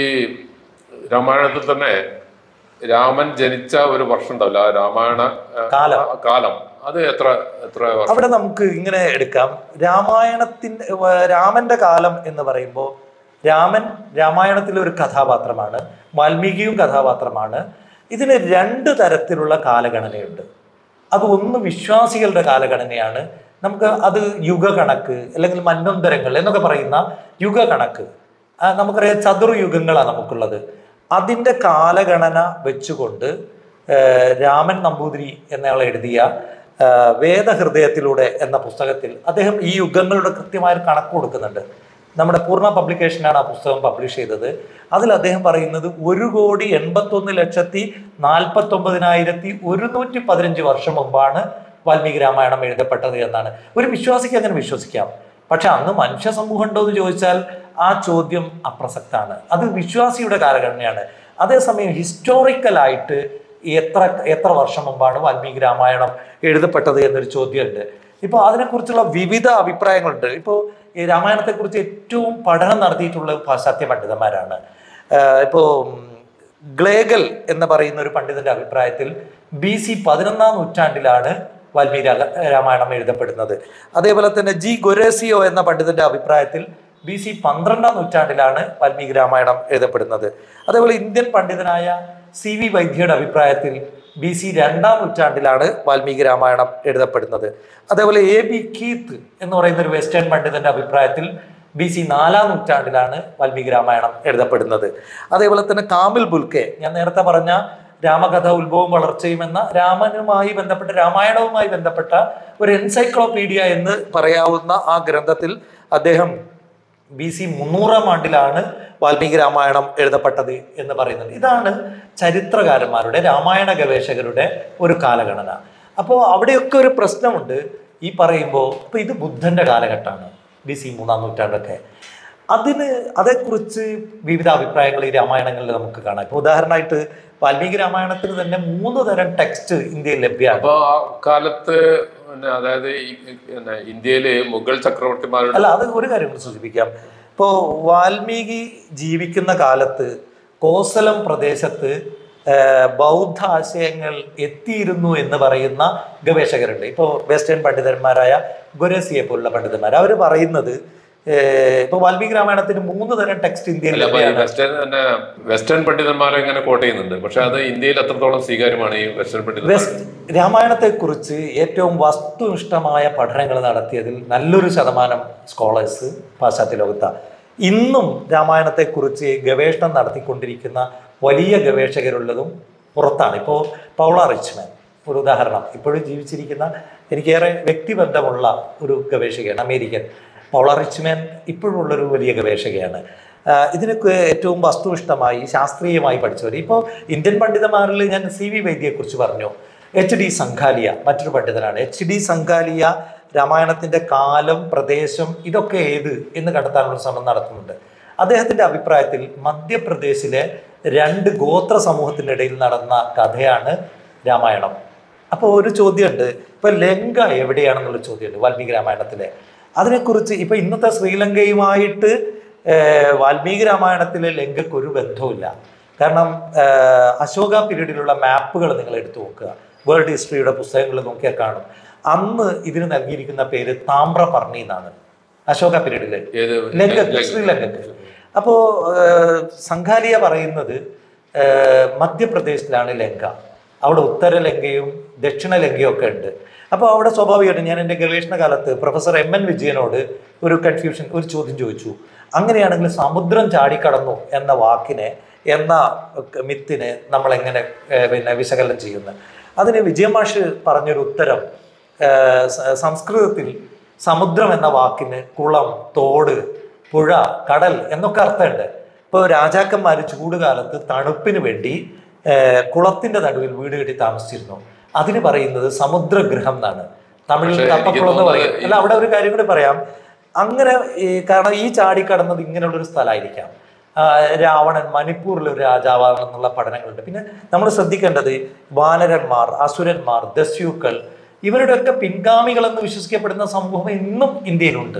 രാമായണത്തിൽ തന്നെ രാമൻ ജനിച്ച ഒരു വർഷം ഉണ്ടാവില്ല ആ രാമായണ ആ, കാലം. ആ കാലം അത് എത്ര എത്ര വർഷം അവിടെ നമുക്ക് ഇങ്ങനെ എടുക്കാം രാമായണത്തിന്റെ വ- രാമന്റെ കാലം എന്ന് പറയുമ്പോൾ രാമൻ രാമായണത്തിലെ ഒരു കഥാപാത്രമാണ് വാൽമീകിയും കഥാപാത്രമാണ് ഇതിന് രണ്ട് തരത്തിലുള്ള കാലഗണനയുണ്ട് അത് ഒന്ന് വിശ്വാസികളുടെ കാലഗണനയാണ് നമുക്ക് അത് യുഗകണക്ക് അല്ലെങ്കിൽ മന്വന്തരങ്ങൾ എന്നൊക്കെ പറയുന്ന യുഗകണക്ക് ആ, നമുക്കറിയാം ചതുർയുഗങ്ങളാണ് നമുക്കുള്ളത് അതിൻ്റെ കാലഗണന വെച്ചുകൊണ്ട് ഏഹ്, രാമൻ നമ്പൂതിരി എന്നയാൾ എഴുതിയ ഏഹ്, വേദഹൃദയത്തിലൂടെ എന്ന പുസ്തകത്തിൽ അദ്ദേഹം ഈ യുഗങ്ങളുടെ കൃത്യമായ ഒരു കണക്ക് കൊടുക്കുന്നുണ്ട് നമ്മുടെ പൂർണ്ണ പബ്ലിക്കേഷനാണ് ആ പുസ്തകം പബ്ലിഷ് ചെയ്തത് അതിൽ അദ്ദേഹം പറയുന്നത് ഒരു കോടി എൺപത്തൊന്ന് ലക്ഷത്തി നാൽപ്പത്തൊമ്പതിനായിരത്തി ഒരുന്നൂറ്റി പതിനഞ്ച് വർഷം മുമ്പാണ് വാൽമീകി രാമായണം എഴുതപ്പെട്ടത് എന്നാണ് ഒരു വിശ്വാസിക്ക് അങ്ങനെ വിശ്വസിക്കാം പക്ഷെ അന്ന് മനുഷ്യ സമൂഹം ഉണ്ടോ എന്ന് ചോദിച്ചാൽ ആ ചോദ്യം അപ്രസക്താണ് അത് വിശ്വാസിയുടെ കാലഘടനയാണ് അതേസമയം ഹിസ്റ്റോറിക്കലായിട്ട് എത്ര എത്ര വർഷം മുമ്പാണ് വാൽമീകി രാമായണം എഴുതപ്പെട്ടത് എന്നൊരു ചോദ്യമുണ്ട് ഇപ്പോൾ അതിനെക്കുറിച്ചുള്ള വിവിധ അഭിപ്രായങ്ങളുണ്ട് ഇപ്പോൾ ഈ രാമായണത്തെക്കുറിച്ച് ഏറ്റവും പഠനം നടത്തിയിട്ടുള്ള പാശ്ചാത്യ പണ്ഡിതന്മാരാണ് ഇപ്പോൾ ഗ്ലേഗൽ എന്ന് പറയുന്ന ഒരു പണ്ഡിതന്റെ അഭിപ്രായത്തിൽ ബി സി പതിനൊന്നാം നൂറ്റാണ്ടിലാണ് വാൽമീകി രാ- രാമായണം എഴുതപ്പെടുന്നത് അതേപോലെ തന്നെ ജി ഗൊരേസിയോ എന്ന പണ്ഡിതന്റെ അഭിപ്രായത്തിൽ ബി സി പന്ത്രണ്ടാം നൂറ്റാണ്ടിലാണ് വാൽമീകി രാമായണം എഴുതപ്പെടുന്നത് അതേപോലെ ഇന്ത്യൻ പണ്ഡിതനായ സി വി വൈദ്യയുടെ അഭിപ്രായത്തിൽ ബി സി രണ്ടാം നൂറ്റാണ്ടിലാണ് വാൽമീകി രാമായണം എഴുതപ്പെടുന്നത് അതേപോലെ എ ബി കീത്ത് എന്ന് പറയുന്ന ഒരു വെസ്റ്റേൺ പണ്ഡിതന്റെ അഭിപ്രായത്തിൽ ബി സി നാലാം നൂറ്റാണ്ടിലാണ് വാൽമീകി രാമായണം എഴുതപ്പെടുന്നത് അതേപോലെ തന്നെ കാമിൽ ബുൽക്കെ ഞാൻ നേരത്തെ പറഞ്ഞ രാമകഥ ഉത്ഭവവും വളർച്ചയും എന്ന രാമനുമായി ബന്ധപ്പെട്ട രാമായണവുമായി ബന്ധപ്പെട്ട ഒരു എൻസൈക്ലോപീഡിയ എന്ന് പറയാവുന്ന ആ ഗ്രന്ഥത്തിൽ അദ്ദേഹം ബി സി മുന്നൂറാം ആണ്ടിലാണ് വാൽമീകി രാമായണം എഴുതപ്പെട്ടത് എന്ന് പറയുന്നത് ഇതാണ് ചരിത്രകാരന്മാരുടെ രാമായണ ഗവേഷകരുടെ ഒരു കാലഗണന അപ്പോൾ അവിടെയൊക്കെ ഒരു പ്രശ്നമുണ്ട് ഈ പറയുമ്പോൾ ഇപ്പോൾ ഇത് ബുദ്ധന്റെ കാലഘട്ടമാണ് ബി സി മൂന്നാം നൂറ്റാണ്ടൊക്കെ അതിന് അതേക്കുറിച്ച് വിവിധ അഭിപ്രായങ്ങൾ ഈ രാമായണങ്ങളിൽ നമുക്ക് കാണാം ഇപ്പോൾ ഉദാഹരണമായിട്ട് വാൽമീകി രാമായണത്തിന് തന്നെ മൂന്ന് തരം ടെക്സ്റ്റ് ഇന്ത്യയിൽ ലഭ്യമാണ് അപ്പൊ ആ കാലത്ത് പിന്നെ അതായത് ഈ- പിന്നെ ഇന്ത്യയില് മുഗൾ ചക്രവർത്തിമാരുടെ അല്ല അത് ഒരു കാര്യം കൂടി സൂചിപ്പിക്കാം ഇപ്പോൾ വാൽമീകി ജീവിക്കുന്ന കാലത്ത് കോസലം പ്രദേശത്ത് ആ, ബൗദ്ധ ആശയങ്ങൾ എത്തിയിരുന്നു എന്ന് പറയുന്ന ഗവേഷകരുണ്ട് ഇപ്പോൾ വെസ്റ്റേൺ പണ്ഡിതന്മാരായ ഗുരസിയെ പോലുള്ള പണ്ഡിതന്മാർ അവർ പറയുന്നത് ഇപ്പോൾ വാൽമീകി രാമായണത്തിന് മൂന്ന് തരം ടെക്സ്റ്റ് ഇന്ത്യയിൽ അല്ല, അപ്പൊ ഈ ലഭ്യമാണ് വെസ്റ്റേൺ തന്നെ വെസ്റ്റേൺ പണ്ഡിതന്മാരെ ഇങ്ങനെ കോട്ട് ചെയ്യുന്നുണ്ട് പക്ഷെ അത് ഇന്ത്യയിൽ എത്രത്തോളം സ്വീകാര്യമാണ് ഈ വെസ്റ്റേൺ പണ്ഡിതന്മാർ വെസ്റ്റ് രാമായണത്തെക്കുറിച്ച് ഏറ്റവും വസ്തുനിഷ്ഠമായ പഠനങ്ങൾ നടത്തിയതിൽ നല്ലൊരു ശതമാനം സ്കോളേഴ്സ് പാശ്ചാത്യ ലോകത്താണ് ഇന്നും രാമായണത്തെക്കുറിച്ച് ഗവേഷണം നടത്തിക്കൊണ്ടിരിക്കുന്ന വലിയ ഗവേഷകരുള്ളതും പുറത്താണ് ഇപ്പോൾ പൗള റിച്ച്മാൻ ഒരു ഉദാഹരണം ഇപ്പോഴും ജീവിച്ചിരിക്കുന്ന എനിക്കേറെ വ്യക്തിബന്ധമുള്ള ഒരു ഗവേഷകയാണ് അമേരിക്കൻ പൗള റിച്ച്മാൻ ഇപ്പോഴുള്ളൊരു വലിയ ഗവേഷകയാണ് ആഹ് ഇതിനൊക്കെ ഏറ്റവും വസ്തുനിഷ്ഠമായി ശാസ്ത്രീയമായി പഠിച്ചവർ ഇപ്പോൾ ഇന്ത്യൻ പണ്ഡിതന്മാരിൽ ഞാൻ സി വി വൈദ്യയെക്കുറിച്ച് പറഞ്ഞു എച്ച് ഡി സംഘാലിയ മറ്റൊരു പണ്ഡിതനാണ് എച്ച് ഡി സംഘാലിയ രാമായണത്തിൻ്റെ കാലം പ്രദേശം ഇതൊക്കെ ഏത് എന്ന് കണ്ടെത്താനുള്ള ശ്രമം നടത്തുന്നുണ്ട് അദ്ദേഹത്തിൻ്റെ അഭിപ്രായത്തിൽ മധ്യപ്രദേശിലെ രണ്ട് ഗോത്ര സമൂഹത്തിനിടയിൽ നടന്ന കഥയാണ് രാമായണം അപ്പോൾ ഒരു ചോദ്യമുണ്ട് ഇപ്പൊ ലങ്ക എവിടെയാണെന്നുള്ള ചോദ്യമുണ്ട് വാൽമീകി രാമായണത്തിലെ അതിനെക്കുറിച്ച് ഇപ്പൊ ഇന്നത്തെ ശ്രീലങ്കയുമായിട്ട് ഏഹ്, വാൽമീകി രാമായണത്തിലെ ലങ്കയ്ക്ക് ഒരു ബന്ധവുമില്ല കാരണം ഏഹ്, അശോക പീരീഡിലുള്ള മാപ്പുകൾ നിങ്ങൾ എടുത്തു നോക്കുക വേൾഡ് ഹിസ്റ്ററിയുടെ പുസ്തകങ്ങൾ നോക്കിയാൽ കാണും അന്ന് ഇതിന് നൽകിയിരിക്കുന്ന പേര് താമ്രപർണി എന്നാണ് അശോക പീരീഡിൽ ഏത് ലങ്കക്ക് ശ്രീലങ്കക്ക് അപ്പോൾ സംഘാലിയ പറയുന്നത് ഏഹ്, മധ്യപ്രദേശിലാണ് ലങ്ക അവിടെ ഉത്തര ലങ്കയും ദക്ഷിണ ലങ്കയും ഒക്കെ ഉണ്ട് അപ്പോൾ അവിടെ സ്വാഭാവികമായിട്ടും ഞാൻ എൻ്റെ ഗവേഷണ കാലത്ത് പ്രൊഫസർ എം എൻ വിജയനോട് ഒരു കൺഫ്യൂഷൻ ഒരു ചോദ്യം ചോദിച്ചു അങ്ങനെയാണെങ്കിൽ സമുദ്രം ചാടിക്കടന്നു എന്ന വാക്കിനെ എന്ന മിത്തിനെ നമ്മൾ എങ്ങനെ ഏഹ്, പിന്നെ വിശകലനം ചെയ്യുന്നത് അതിന് വിജയമാഷ് പറഞ്ഞൊരു ഉത്തരം ഏഹ്, സ- സംസ്കൃതത്തിൽ സമുദ്രം എന്ന വാക്കിന് കുളം തോട് പുഴ കടൽ എന്നൊക്കെ അർത്ഥമുണ്ട് ഇപ്പോൾ രാജാക്കന്മാർ ചൂടുകാലത്ത് തണുപ്പിന് വേണ്ടി ഏഹ്, കുളത്തിന്റെ നടുവിൽ വീട് കെട്ടി താമസിച്ചിരുന്നു അതിന് പറയുന്നത് സമുദ്രഗൃഹം എന്നാണ് തമിഴിൽ പക്ഷേ എനിക്ക് കപ്പക്കുളം എന്ന് പറയും തോന്നുന്നത് അല്ല അവിടെ ഒരു കാര്യം കൂടി പറയാം അങ്ങനെ ഈ കാരണം ഈ ചാടിക്കടന്നത് ഇങ്ങനെയുള്ളൊരു സ്ഥലമായിരിക്കാം ആ, രാവണൻ മണിപ്പൂരിലെ ഒരു രാജാവാണെന്നുള്ള പഠനങ്ങളുണ്ട് പിന്നെ നമ്മൾ ശ്രദ്ധിക്കേണ്ടത് വാനരന്മാർ അസുരന്മാർ ദസ്യുക്കൾ ഇവരുടെയൊക്കെ പിൻഗാമികൾ എന്ന് വിശ്വസിക്കപ്പെടുന്ന സമൂഹം ഇന്നും ഇന്ത്യയിലുണ്ട്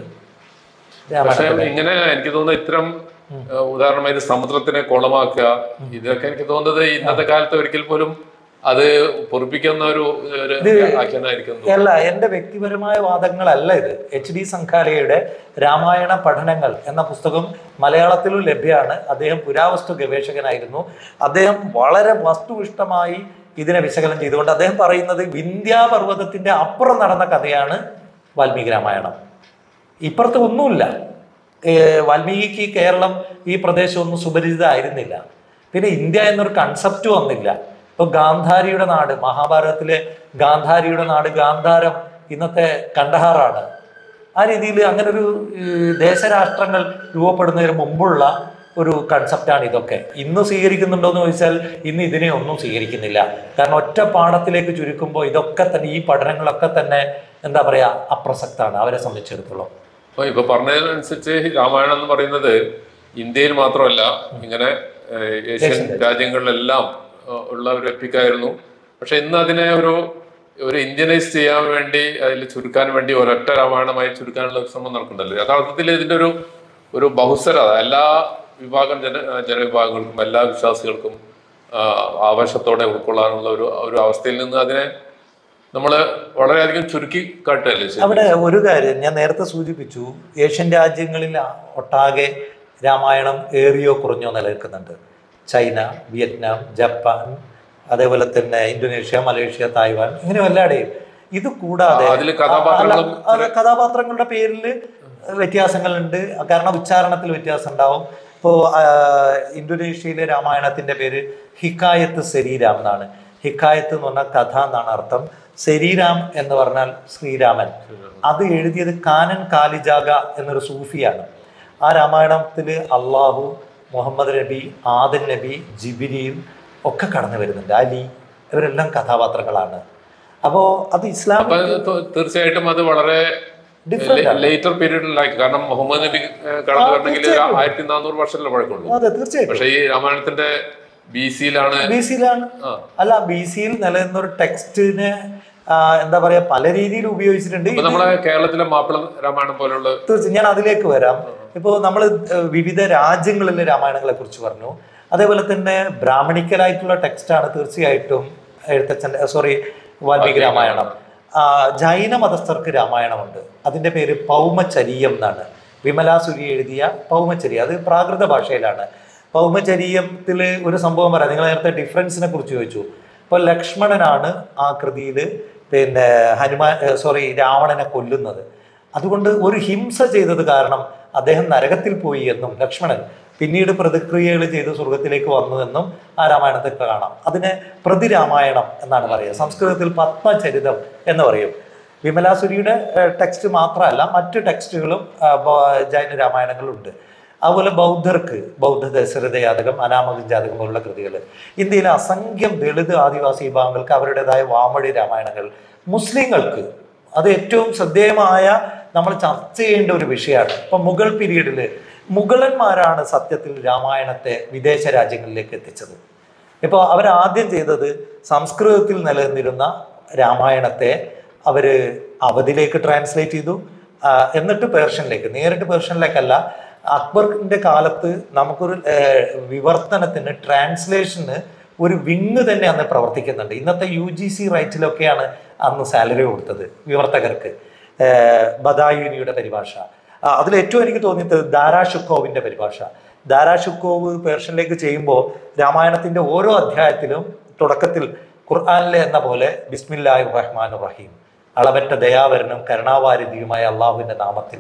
പക്ഷെ രാമായണത്തില്. ഇങ്ങനെ എനിക്ക് തോന്നുന്നത് ഇത്തരം ഏഹ്, ഉദാഹരണമായി ഇത് സമുദ്രത്തിനെ കുളമാക്കുക ഇതൊക്കെ എനിക്ക് തോന്നുന്നത് ഇന്നത്തെ കാലത്ത് ഒരിക്കൽ പോലും അത് പൊറിപ്പിക്കുന്ന ഒരു ഒരു ആഖ്യാനായിരിക്കും തോന്നുന്നു. അല്ല എൻ്റെ വ്യക്തിപരമായ വാദങ്ങളല്ല ഇത് എച്ച് ഡി സംഘാലയുടെ രാമായണ പഠനങ്ങൾ എന്ന പുസ്തകം മലയാളത്തിലും ലഭ്യമാണ് അദ്ദേഹം പുരാവസ്തു ഗവേഷകനായിരുന്നു അദ്ദേഹം വളരെ വസ്തുനിഷ്ഠമായി ഇതിനെ വിശകലനം ചെയ്തുകൊണ്ട് അദ്ദേഹം പറയുന്നത് വിന്ധ്യാപർവ്വതത്തിന്റെ അപ്പുറം നടന്ന കഥയാണ് വാൽമീകി രാമായണം ഇപ്പുറത്ത് ഒന്നുമില്ല ഏ, വാൽമീകിക്ക് കേരളം ഈ പ്രദേശമൊന്നും സുപരിചിതമായിരുന്നില്ല പിന്നെ ഇന്ത്യ എന്നൊരു കൺസെപ്റ്റ് വന്നില്ല ഇപ്പൊ ഗാന്ധാരിയുടെ നാട് മഹാഭാരതത്തിലെ ഗാന്ധാരിയുടെ നാട് ഗാന്ധാരം ഇന്നത്തെ കണ്ടഹാറാണ് ആ രീതിയിൽ അങ്ങനെ ഒരു ദേശരാഷ്ട്രങ്ങൾ രൂപപ്പെടുന്നതിന് മുമ്പുള്ള ഒരു കൺസെപ്റ്റാണ് ഇതൊക്കെ ഇന്ന് സ്വീകരിക്കുന്നുണ്ടോ എന്ന് ചോദിച്ചാൽ ഇന്ന് ഇതിനെ ഒന്നും സ്വീകരിക്കുന്നില്ല കാരണം ഒറ്റ പാഠത്തിലേക്ക് ചുരുക്കുമ്പോൾ ഇതൊക്കെ തന്നെ ഈ പഠനങ്ങളൊക്കെ തന്നെ എന്താ പറയാ അപ്രസക്താണ് അവരെ സംബന്ധിച്ചിടത്തോളം അപ്പൊ ഇപ്പൊ പറഞ്ഞതിനനുസരിച്ച് രാമായണം എന്ന് പറയുന്നത് ഇന്ത്യയിൽ മാത്രമല്ല ഇങ്ങനെ ഏഹ്, ഏഷ്യൻ രാജ്യങ്ങളിലെല്ലാം ഏഹ്, ഉള്ള ഒരു എപ്പിക്കായിരുന്നു പക്ഷെ ഇന്ന് അതിനെ ഒരു ഒരു ഇന്ത്യനൈസ് ചെയ്യാൻ വേണ്ടി അതിൽ ചുരുക്കാൻ വേണ്ടി ഒരൊറ്റ രാമായണമായി ചുരുക്കാനുള്ള ഒരു ശ്രമം നടക്കുന്നുണ്ടല്ലോ യഥാർത്ഥത്തിൽ ഇതിന്റെ ഒരു ഒരു ബഹുസ്വരത എല്ലാ വിഭാഗം ജന ജനവിഭാഗങ്ങൾക്കും എല്ലാ വിശ്വാസികൾക്കും ആഹ്, ആവേശത്തോടെ ഉൾക്കൊള്ളാനുള്ള ഒരു ഒരു അവസ്ഥയിൽ നിന്ന് അതിനെ നമ്മൾ വളരെയധികം ചുരുക്കി കാട്ടുകയല്ലേ ശരി അവിടെ ഒരു കാര്യം ഞാൻ നേരത്തെ സൂചിപ്പിച്ചു ഏഷ്യൻ രാജ്യങ്ങളിൽ ഒട്ടാകെ രാമായണം ഏറിയോ കുറഞ്ഞോ നിലനിൽക്കുന്നുണ്ട് ചൈന വിയറ്റ്നാം ജപ്പാൻ അതേപോലെ തന്നെ ഇന്തോനേഷ്യ മലേഷ്യ തായ്വാൻ ഇങ്ങനെ എല്ലായിടെയും ഇത് കൂടാതെ ആ, അതില് കഥാപാത്രങ്ങളും അല്ല, അത് കഥാപാത്രങ്ങളുടെ പേരിൽ വ്യത്യാസങ്ങളുണ്ട് കാരണം ഉച്ചാരണത്തിൽ വ്യത്യാസം ഉണ്ടാവും ഇപ്പോൾ ഇന്തോനേഷ്യയിലെ രാമായണത്തിന്റെ പേര് ഹിക്കായത്ത് ശരീരാം എന്നാണ് ഹിക്കായത്ത് എന്ന് പറഞ്ഞാൽ കഥ എന്നാണ് അർത്ഥം ശരീരാം എന്ന് പറഞ്ഞാൽ ശ്രീരാമൻ അത് എഴുതിയത് കാനൻ കാലിജാഗ എന്നൊരു സൂഫിയാണ് ആ രാമായണത്തിൽ അള്ളാഹു മുഹമ്മദ് നബി ആദൻ നബി ജിബിരിയും ഒക്കെ കടന്നു വരുന്നുണ്ട് അലി ഇവരെല്ലാം കഥാപാത്രങ്ങളാണ് അപ്പോൾ അത് ഇസ്ലാം അപ്പൊ അത് ത- തീർച്ചയായിട്ടും അത് വളരെ Different ആണ്. ലേറ്റർ പീരീഡിലായി കാരണം മുഹമ്മദ് നബി ഏഹ്, കടന്നു ആ, വരണമെങ്കിൽ ഒരു തീർച്ചയായിട്ടും. ആയിരത്തി നാനൂറ് വർഷമല്ലേ പഴക്കമുള്ളൂ അതെ തീർച്ചയായിട്ടും പക്ഷെ ഈ രാമായണത്തിന്റെ ബി സിയിലാണ് ബി സിയിലാണ് ആ. അല്ല ബി സിയിൽ നിലനിന്ന ഒരു ടെക്സ്റ്റിനെ എന്താ പറയാ പല രീതിയിൽ ഉപയോഗിച്ചിട്ടുണ്ട് ഇപ്പൊ നമ്മളെ കേരളത്തിലെ മാപ്പിള രാമായണം പോലുള്ള തീർച്ചയായും ഞാൻ അതിലേക്ക് വരാം ഇപ്പോൾ നമ്മൾ വിവിധ രാജ്യങ്ങളിലെ രാമായണങ്ങളെ കുറിച്ച് പറഞ്ഞു അതേപോലെ തന്നെ ബ്രാഹ്മണിക്കലായിട്ടുള്ള ടെക്സ്റ്റാണ് തീർച്ചയായിട്ടും എഴുത്തച്ഛൻ സോറി വാൽമീകി രാമായണം ആ, ജൈന മതസ്ഥർക്ക് രാമായണമുണ്ട് അതിൻ്റെ പേര് പൗമചരീയം എന്നാണ് വിമലാസുരി എഴുതിയ പൗമചരി അത് പ്രാകൃത ഭാഷയിലാണ് പൗമചരീയത്തിൽ ഒരു സംഭവം പറയാം നിങ്ങൾ നേരത്തെ ഡിഫറൻസിനെ കുറിച്ച് ചോദിച്ചു ഇപ്പോൾ ലക്ഷ്മണനാണ് ആ കൃതിയിൽ പിന്നെ ഹനുമാൻ സോറി രാവണനെ കൊല്ലുന്നത് അതുകൊണ്ട് ഒരു ഹിംസ ചെയ്തത് കാരണം അദ്ദേഹം നരകത്തിൽ പോയി എന്നും ലക്ഷ്മണൻ പിന്നീട് പ്രതിക്രിയകൾ ചെയ്ത് സ്വർഗത്തിലേക്ക് വന്നു എന്നും ആ രാമായണത്തിൽ കാണാം അതിനെ പ്രതിരാമായണം എന്നാണ് പറയുക സംസ്കൃതത്തിൽ പത്മചരിതം എന്ന് പറയും വിമലാസുരിയുടെ ടെക്സ്റ്റ് മാത്രമല്ല മറ്റു ടെക്സ്റ്റുകളും ആ, ബ- ജൈന രാമായണങ്ങളുണ്ട് അതുപോലെ ബൗദ്ധർക്ക് ബൗദ്ധ ദശരഥ ജാതകം അനാമക ജാതകം പോലുള്ള കൃതികൾ ഇന്ത്യയിലെ അസംഖ്യം ദളിത് ആദിവാസി വിഭാഗങ്ങൾക്ക് അവരുടേതായ വാമൊഴി രാമായണങ്ങൾ മുസ്ലിങ്ങൾക്ക് അത് ഏറ്റവും ശ്രദ്ധേയമായ നമ്മൾ ചർച്ച ചെയ്യേണ്ട ഒരു വിഷയമാണ് ഇപ്പൊ മുഗൾ പീരീഡിൽ മുഗളന്മാരാണ് സത്യത്തിൽ രാമായണത്തെ വിദേശ രാജ്യങ്ങളിലേക്ക് എത്തിച്ചത് ഇപ്പോൾ അവരാദ്യം ചെയ്തത് സംസ്കൃതത്തിൽ നിലനിന്നിരുന്ന രാമായണത്തെ അവർ അവധിലേക്ക് ട്രാൻസ്ലേറ്റ് ചെയ്തു ആ, എന്നിട്ട് പേർഷ്യനിലേക്ക് നേരിട്ട് പേർഷ്യനിലേക്കല്ല അക്ബറിന്റെ കാലത്ത് നമുക്കൊരു ഏർ, വിവർത്തനത്തിന് ട്രാൻസ്ലേഷന് ഒരു വിങ് തന്നെ അന്ന് പ്രവർത്തിക്കുന്നുണ്ട് ഇന്നത്തെ യു ജി സി റൈറ്റിലൊക്കെയാണ് അന്ന് സാലറി കൊടുത്തത് വിവർത്തകർക്ക് ഏർ, ബദായുനിയുടെ പരിഭാഷ ആ, അതിൽ ഏറ്റവും എനിക്ക് തോന്നിയത് ദാരാ ഷുക്കോവിന്റെ പരിഭാഷ ദാരാ ഷുക്കോവ് പേർഷ്യനിലേക്ക് ചെയ്യുമ്പോൾ രാമായണത്തിന്റെ ഓരോ അധ്യായത്തിലും തുടക്കത്തിൽ ഖുർആാനിലെ എന്ന പോലെ ബിസ്മില്ലാഹി റഹ്മാൻ റഹീം അളവറ്റ ദയാവരനും കരുണാവാരിധിയുമായ അള്ളാഹുവിന്റെ നാമത്തിൽ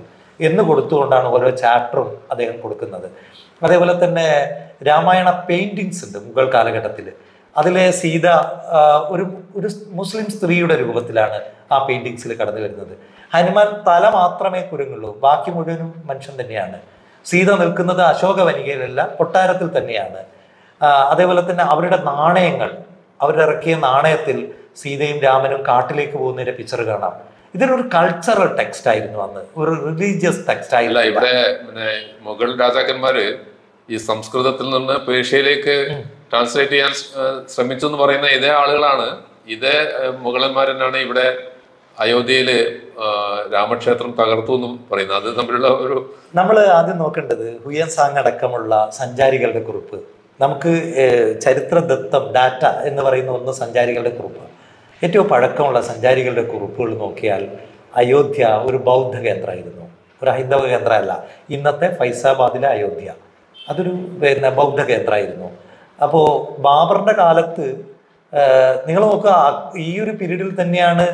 എന്ന് കൊടുത്തുകൊണ്ടാണ് ഓരോ ചാപ്റ്ററും അദ്ദേഹം കൊടുക്കുന്നത് അതേപോലെ തന്നെ രാമായണ പെയിന്റിങ്സ് ഉണ്ട് മുഗൾ കാലഘട്ടത്തിൽ അതിലെ സീത ആ, ഒരു ഒരു മുസ്ലിം സ്ത്രീയുടെ രൂപത്തിലാണ് ആ പെയിന്റിങ്സിൽ കടന്നു വരുന്നത് ഹനുമാൻ തല മാത്രമേ കുരങ്ങുള്ളൂ ബാക്കി മുഴുവനും മനുഷ്യൻ തന്നെയാണ് സീത നിൽക്കുന്നത് അശോക വനികയിലല്ല കൊട്ടാരത്തിൽ തന്നെയാണ് ആ, അതേപോലെ തന്നെ അവരുടെ നാണയങ്ങൾ അവരിറക്കിയ നാണയത്തിൽ സീതയും രാമനും കാട്ടിലേക്ക് പോകുന്നതിന്റെ പിക്ചർ കാണാം ഇതൊരു കൾച്ചറൽ ടെക്സ്റ്റ് ആയിരുന്നു അന്ന് ഒരു റിലീജിയസ് ടെക്സ്റ്റ് അല്ല ആയില്ല ഇവിടെ പിന്നെ മുഗൾ രാജാക്കന്മാര് ഈ സംസ്കൃതത്തിൽ നിന്ന് പേർഷ്യയിലേക്ക് ട്രാൻസ്ലേറ്റ് ചെയ്യാൻ ഏഹ്, ശ്രമിച്ചു എന്ന് പറയുന്ന ഇതേ ആളുകളാണ് ഇതേ ഏഹ്, മുഗളന്മാർ തന്നെയാണ് ഇവിടെ അയോധ്യയില് ഏഹ്, രാമക്ഷേത്രം തകർത്തു എന്നും പറയുന്നത് അത് തമ്മിലുള്ള ഒരു നമ്മൾ ആദ്യം നോക്കേണ്ടത് ഹുയൻ സാങ് അടക്കമുള്ള സഞ്ചാരികളുടെ കുറിപ്പ് നമുക്ക് ഏഹ്, ചരിത്രദത്തം ഡാറ്റ എന്ന് പറയുന്ന ഒന്ന് സഞ്ചാരികളുടെ കുറിപ്പ് ഏറ്റവും പഴക്കമുള്ള സഞ്ചാരികളുടെ കുറിപ്പുകൾ നോക്കിയാൽ അയോധ്യ ഒരു ബൗദ്ധ കേന്ദ്രമായിരുന്നു ഒരു ഹൈന്ദവ കേന്ദ്രമല്ല ഇന്നത്തെ ഫൈസാബാദിലെ അയോധ്യ അതൊരു പിന്നെ ബൗദ്ധ കേന്ദ്രമായിരുന്നു അപ്പോൾ ബാബറിന്റെ കാലത്ത് നിങ്ങൾ നോക്കുക ആ- ഈ ഒരു പീരീഡിൽ തന്നെയാണ്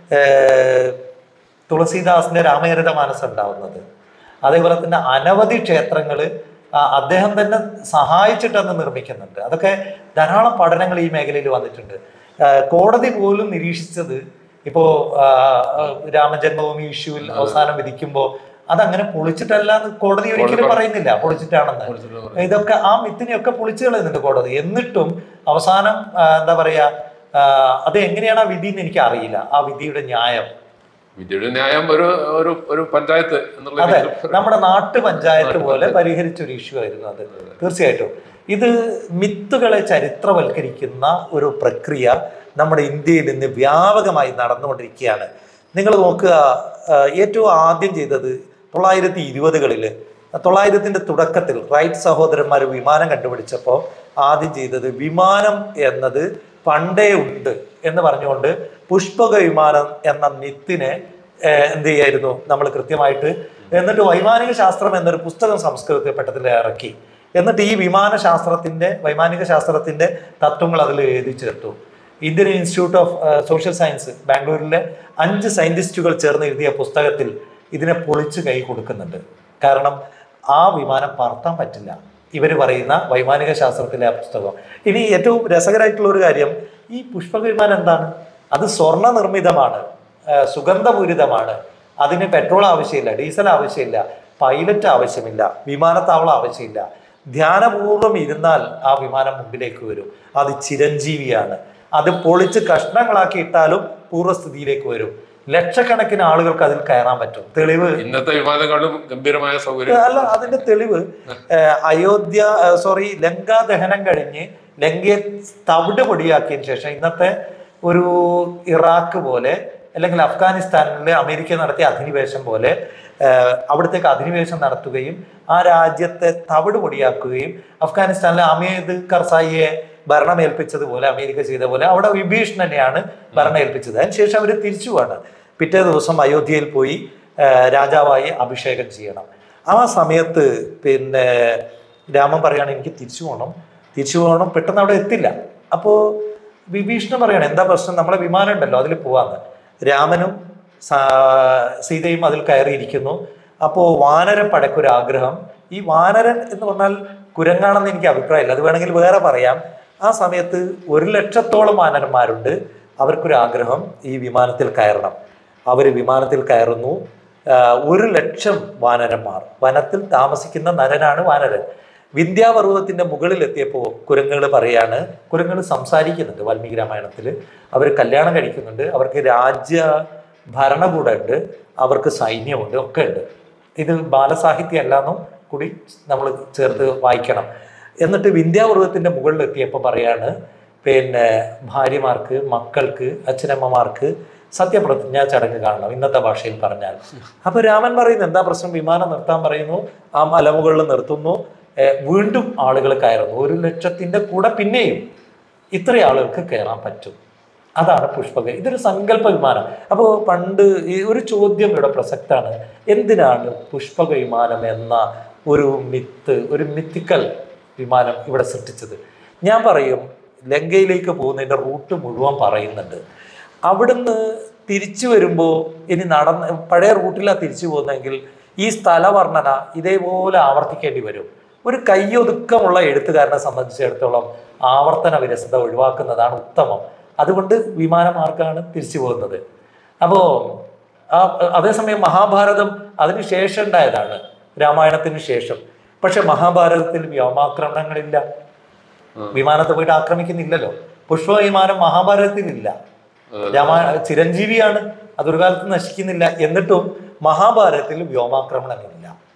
ഏഹ്, തുളസീദാസിന്റെ രാമചരിത മാനസം ഉണ്ടാവുന്നത് അതേപോലെ തന്നെ അനവധി ക്ഷേത്രങ്ങൾ അദ്ദേഹം തന്നെ സഹായിച്ചിട്ടന്ന് നിർമ്മിക്കുന്നുണ്ട് അതൊക്കെ ധാരാളം പഠനങ്ങൾ ഈ മേഖലയിൽ വന്നിട്ടുണ്ട് ആ, കോടതി പോലും നിരീക്ഷിച്ചത് ഇപ്പോ ആ, ആ, രാമജന്മഭൂമി ഇഷ്യൂവിൽ അവസാനം വിധിക്കുമ്പോൾ അതങ്ങനെ പൊളിച്ചിട്ടല്ല എന്ന് കോടതി ഒരിക്കലും പറയുന്നില്ല പൊളിച്ചിട്ടാണെന്ന് ഇതൊക്കെ ആ മിത്തിനെയൊക്കെ പൊളിച്ചു കളയുന്നുണ്ട് കോടതി എന്നിട്ടും അവസാനം ആ, എന്താ പറയാ ആ, അത് എങ്ങനെയാണ് ആ വിധി എന്ന് എനിക്ക് അറിയില്ല ആ വിധിയുടെ ന്യായം വിദ്യയുടെ ന്യായം ഒരു ഒരു ഒരു പഞ്ചായത്ത് എന്നുള്ള അതെ രീതിയിൽ നമ്മുടെ നാട്ടു പഞ്ചായത്ത് പോലെ പരിഹരിച്ച ഒരു ഇഷ്യൂ ആയിരുന്നു അത് തീർച്ചയായിട്ടും ഇത് മിത്തുകളെ ചരിത്രവൽക്കരിക്കുന്ന ഒരു പ്രക്രിയ നമ്മുടെ ഇന്ത്യയിൽ ഇന്ന് വ്യാപകമായി നടന്നുകൊണ്ടിരിക്കുകയാണ് നിങ്ങൾ നോക്കുക ആ, ഏറ്റവും ആദ്യം ചെയ്തത് തൊള്ളായിരത്തി ഇരുപതുകളിൽ തൊള്ളായിരത്തിന്റെ തുടക്കത്തിൽ റൈറ്റ് സഹോദരന്മാർ വിമാനം കണ്ടുപിടിച്ചപ്പോൾ ആദ്യം ചെയ്തത് വിമാനം എന്നത് പണ്ടേ ഉണ്ട് എന്ന് പറഞ്ഞുകൊണ്ട് പുഷ്പക വിമാനം എന്ന മിത്തിനെ ഏഹ്, എന്ത് ചെയ്യായിരുന്നു നമ്മൾ കൃത്യമായിട്ട് എന്നിട്ട് വൈമാനിക ശാസ്ത്രം എന്നൊരു പുസ്തകം സംസ്കൃതത്തിൽ പെട്ടതിൽ ഇറക്കി എന്നിട്ട് ഈ വിമാനശാസ്ത്രത്തിന്റെ വൈമാനിക ശാസ്ത്രത്തിന്റെ തത്വങ്ങൾ അതിൽ എഴുതി ചേർത്തു Indian Institute of Social Science ബാംഗ്ലൂരിലെ അഞ്ച് സയന്റിസ്റ്റുകൾ ചേർന്ന് എഴുതിയ പുസ്തകത്തിൽ ഇതിനെ പൊളിച്ച് കൈ കൊടുക്കുന്നുണ്ട് കാരണം ആ വിമാനം പറത്താൻ പറ്റില്ല ഇവർ പറയുന്ന വൈമാനിക ശാസ്ത്രത്തിലെ ആ പുസ്തകം ഇനി ഏറ്റവും രസകരമായിട്ടുള്ള ഒരു കാര്യം ഈ പുഷ്പക വിമാനം എന്താണ് അത് സ്വർണ്ണ നിർമ്മിതമാണ് ആ, സുഗന്ധപൂരിതമാണ് അതിന് പെട്രോൾ ആവശ്യമില്ല ഡീസൽ ആവശ്യമില്ല പൈലറ്റ് ആവശ്യമില്ല വിമാനത്താവളം ആവശ്യമില്ല ധ്യാനപൂർവ്വം ഇരുന്നാൽ ആ വിമാനം മുമ്പിലേക്ക് വരും അത് ചിരഞ്ജീവിയാണ് അത് പൊളിച്ച് കഷ്ണങ്ങളാക്കി ഇട്ടാലും പൂർവ്വസ്ഥിതിയിലേക്ക് വരും ലക്ഷക്കണക്കിന് ആളുകൾക്ക് അതിൽ കയറാൻ പറ്റും തെളിവ് ഇന്നത്തെ വിമാനങ്ങളും ഗംഭീരമായ സൗകര്യം അല്ല അതിന്റെ തെളിവ് ഏഹ്, അയോധ്യ സോറി ലങ്കാ ദഹനം കഴിഞ്ഞ് ലങ്കയെ തവിട് പൊടിയാക്കിയതിന് ശേഷം ഇന്നത്തെ ഒരു ഇറാഖ് പോലെ അല്ലെങ്കിൽ അഫ്ഗാനിസ്ഥാനിൽ അമേരിക്ക നടത്തിയ അധിനിവേശം പോലെ ഏഹ്, അവിടത്തേക്ക് അധിനിവേശം നടത്തുകയും ആ രാജ്യത്തെ തവിട് പൊടിയാക്കുകയും അഫ്ഗാനിസ്ഥാനിലെ അമീദ് കർസായിയെ ഭരണം ഏൽപ്പിച്ചതുപോലെ അമേരിക്ക ചെയ്ത പോലെ അവിടെ വിഭീഷണനെയാണ് ഭരണം ഏൽപ്പിച്ചത് അതിനുശേഷം അവർ തിരിച്ചു പോവാണ് പിറ്റേ ദിവസം അയോധ്യയിൽ പോയി ഏഹ്, രാജാവായി അഭിഷേകം ചെയ്യണം ആ സമയത്ത് പിന്നെ രാമൻ പറയാണ് എനിക്ക് തിരിച്ചു പോകണം തിരിച്ചു പോകണം പെട്ടെന്ന് അവിടെ എത്തില്ല അപ്പോൾ വിഭീഷണൻ പറയണം എന്താ പ്രശ്നം നമ്മളെ വിമാനം ഉണ്ടല്ലോ അതിൽ പോവാന്ന് രാമനും സാ- സീതയും അതിൽ കയറിയിരിക്കുന്നു അപ്പോൾ വാനരപ്പടക്കൊരു ആഗ്രഹം ഈ വാനരൻ എന്ന് പറഞ്ഞാൽ കുരങ്ങാണെന്ന് എനിക്ക് അഭിപ്രായമില്ല അത് വേണമെങ്കിൽ വേറെ പറയാം ആ സമയത്ത് ഒരു ലക്ഷത്തോളം വാനരന്മാരുണ്ട് അവർക്കൊരു ആഗ്രഹം ഈ വിമാനത്തിൽ കയറണം അവർ വിമാനത്തിൽ കയറുന്നു ആ, ഒരു ലക്ഷം വാനരന്മാർ വനത്തിൽ താമസിക്കുന്ന നരനാണ് വാനരൻ വിന്ധ്യാപർവ്വതത്തിന്റെ മുകളിൽ എത്തിയപ്പോൾ കുരങ്ങുകൾ പറയാണ് കുരങ്ങുകൾ സംസാരിക്കുന്നുണ്ട് വാൽമീകി രാമായണത്തിൽ അവർ കല്യാണം കഴിക്കുന്നുണ്ട് അവർക്ക് രാജ്യ ഭരണകൂടമുണ്ട് അവർക്ക് സൈന്യമുണ്ട് ഒക്കെ ഉണ്ട് ഇത് ബാലസാഹിത്യം അല്ലാന്നും കൂടി നമ്മൾ ചേർത്ത് വായിക്കണം എന്നിട്ട് വിന്ധ്യാപർവ്വതത്തിന്റെ മുകളിൽ എത്തിയപ്പോൾ പറയാണ് പിന്നെ ഭാര്യമാർക്ക് മക്കൾക്ക് അച്ഛനമ്മമാർക്ക് സത്യപ്രതിജ്ഞാ ചടങ്ങ് കാണണം ഇന്നത്തെ ഭാഷയിൽ പറഞ്ഞാൽ അപ്പൊ രാമൻ പറയുന്നു എന്താ പ്രശ്നം വിമാനം നിർത്താൻ പറയുന്നു ആ മലമുകളിൽ നിർത്തുന്നു ഏർ വീണ്ടും ആളുകൾ കയറുന്നു ഒരു ലക്ഷത്തിന്റെ കൂടെ പിന്നെയും ഇത്ര ആളുകൾക്ക് കയറാൻ പറ്റും അതാണ് പുഷ്പക ഇതൊരു സങ്കല്പ വിമാനം അപ്പോൾ പണ്ട് ഈ ഒരു ചോദ്യം ഇവിടെ പ്രസക്താണ് എന്തിനാണ് പുഷ്പക വിമാനം എന്ന ഒരു മിത്ത് ഒരു മിത്തിക്കൽ വിമാനം ഇവിടെ സൃഷ്ടിച്ചത് ഞാൻ പറയും ലങ്കയിലേക്ക് പോകുന്നതിൻ്റെ റൂട്ട് മുഴുവൻ പറയുന്നുണ്ട് അവിടുന്ന് തിരിച്ചു വരുമ്പോൾ ഇനി നടന്ന് പഴയ റൂട്ടിലാണ് തിരിച്ചു പോകുന്നതെങ്കിൽ ഈ സ്ഥലവർണ്ണന ഇതേപോലെ ആവർത്തിക്കേണ്ടി വരും ഒരു കയ്യൊതുക്കമുള്ള എഴുത്തുകാരനെ സംബന്ധിച്ചിടത്തോളം ആവർത്തന വിരസത ഒഴിവാക്കുന്നതാണ് ഉത്തമം അതുകൊണ്ട് വിമാനമാർഗമാണ് തിരിച്ചു പോകുന്നത് അപ്പോൾ ആ അതേസമയം മഹാഭാരതം അതിന് ശേഷം ഉണ്ടായതാണ് രാമായണത്തിന് ശേഷം പക്ഷെ മഹാഭാരതത്തിൽ വ്യോമാക്രമണങ്ങളില്ല വിമാനത്തെ പോയിട്ട് ആക്രമിക്കുന്നില്ലല്ലോ പുഷ്പ വിമാനം മഹാഭാരതത്തിലില്ല രാമായണ ചിരഞ്ജീവിയാണ് അതൊരു കാലത്ത് നശിക്കുന്നില്ല എന്നിട്ടും മഹാഭാരതത്തിൽ വ്യോമാക്രമണമില്ല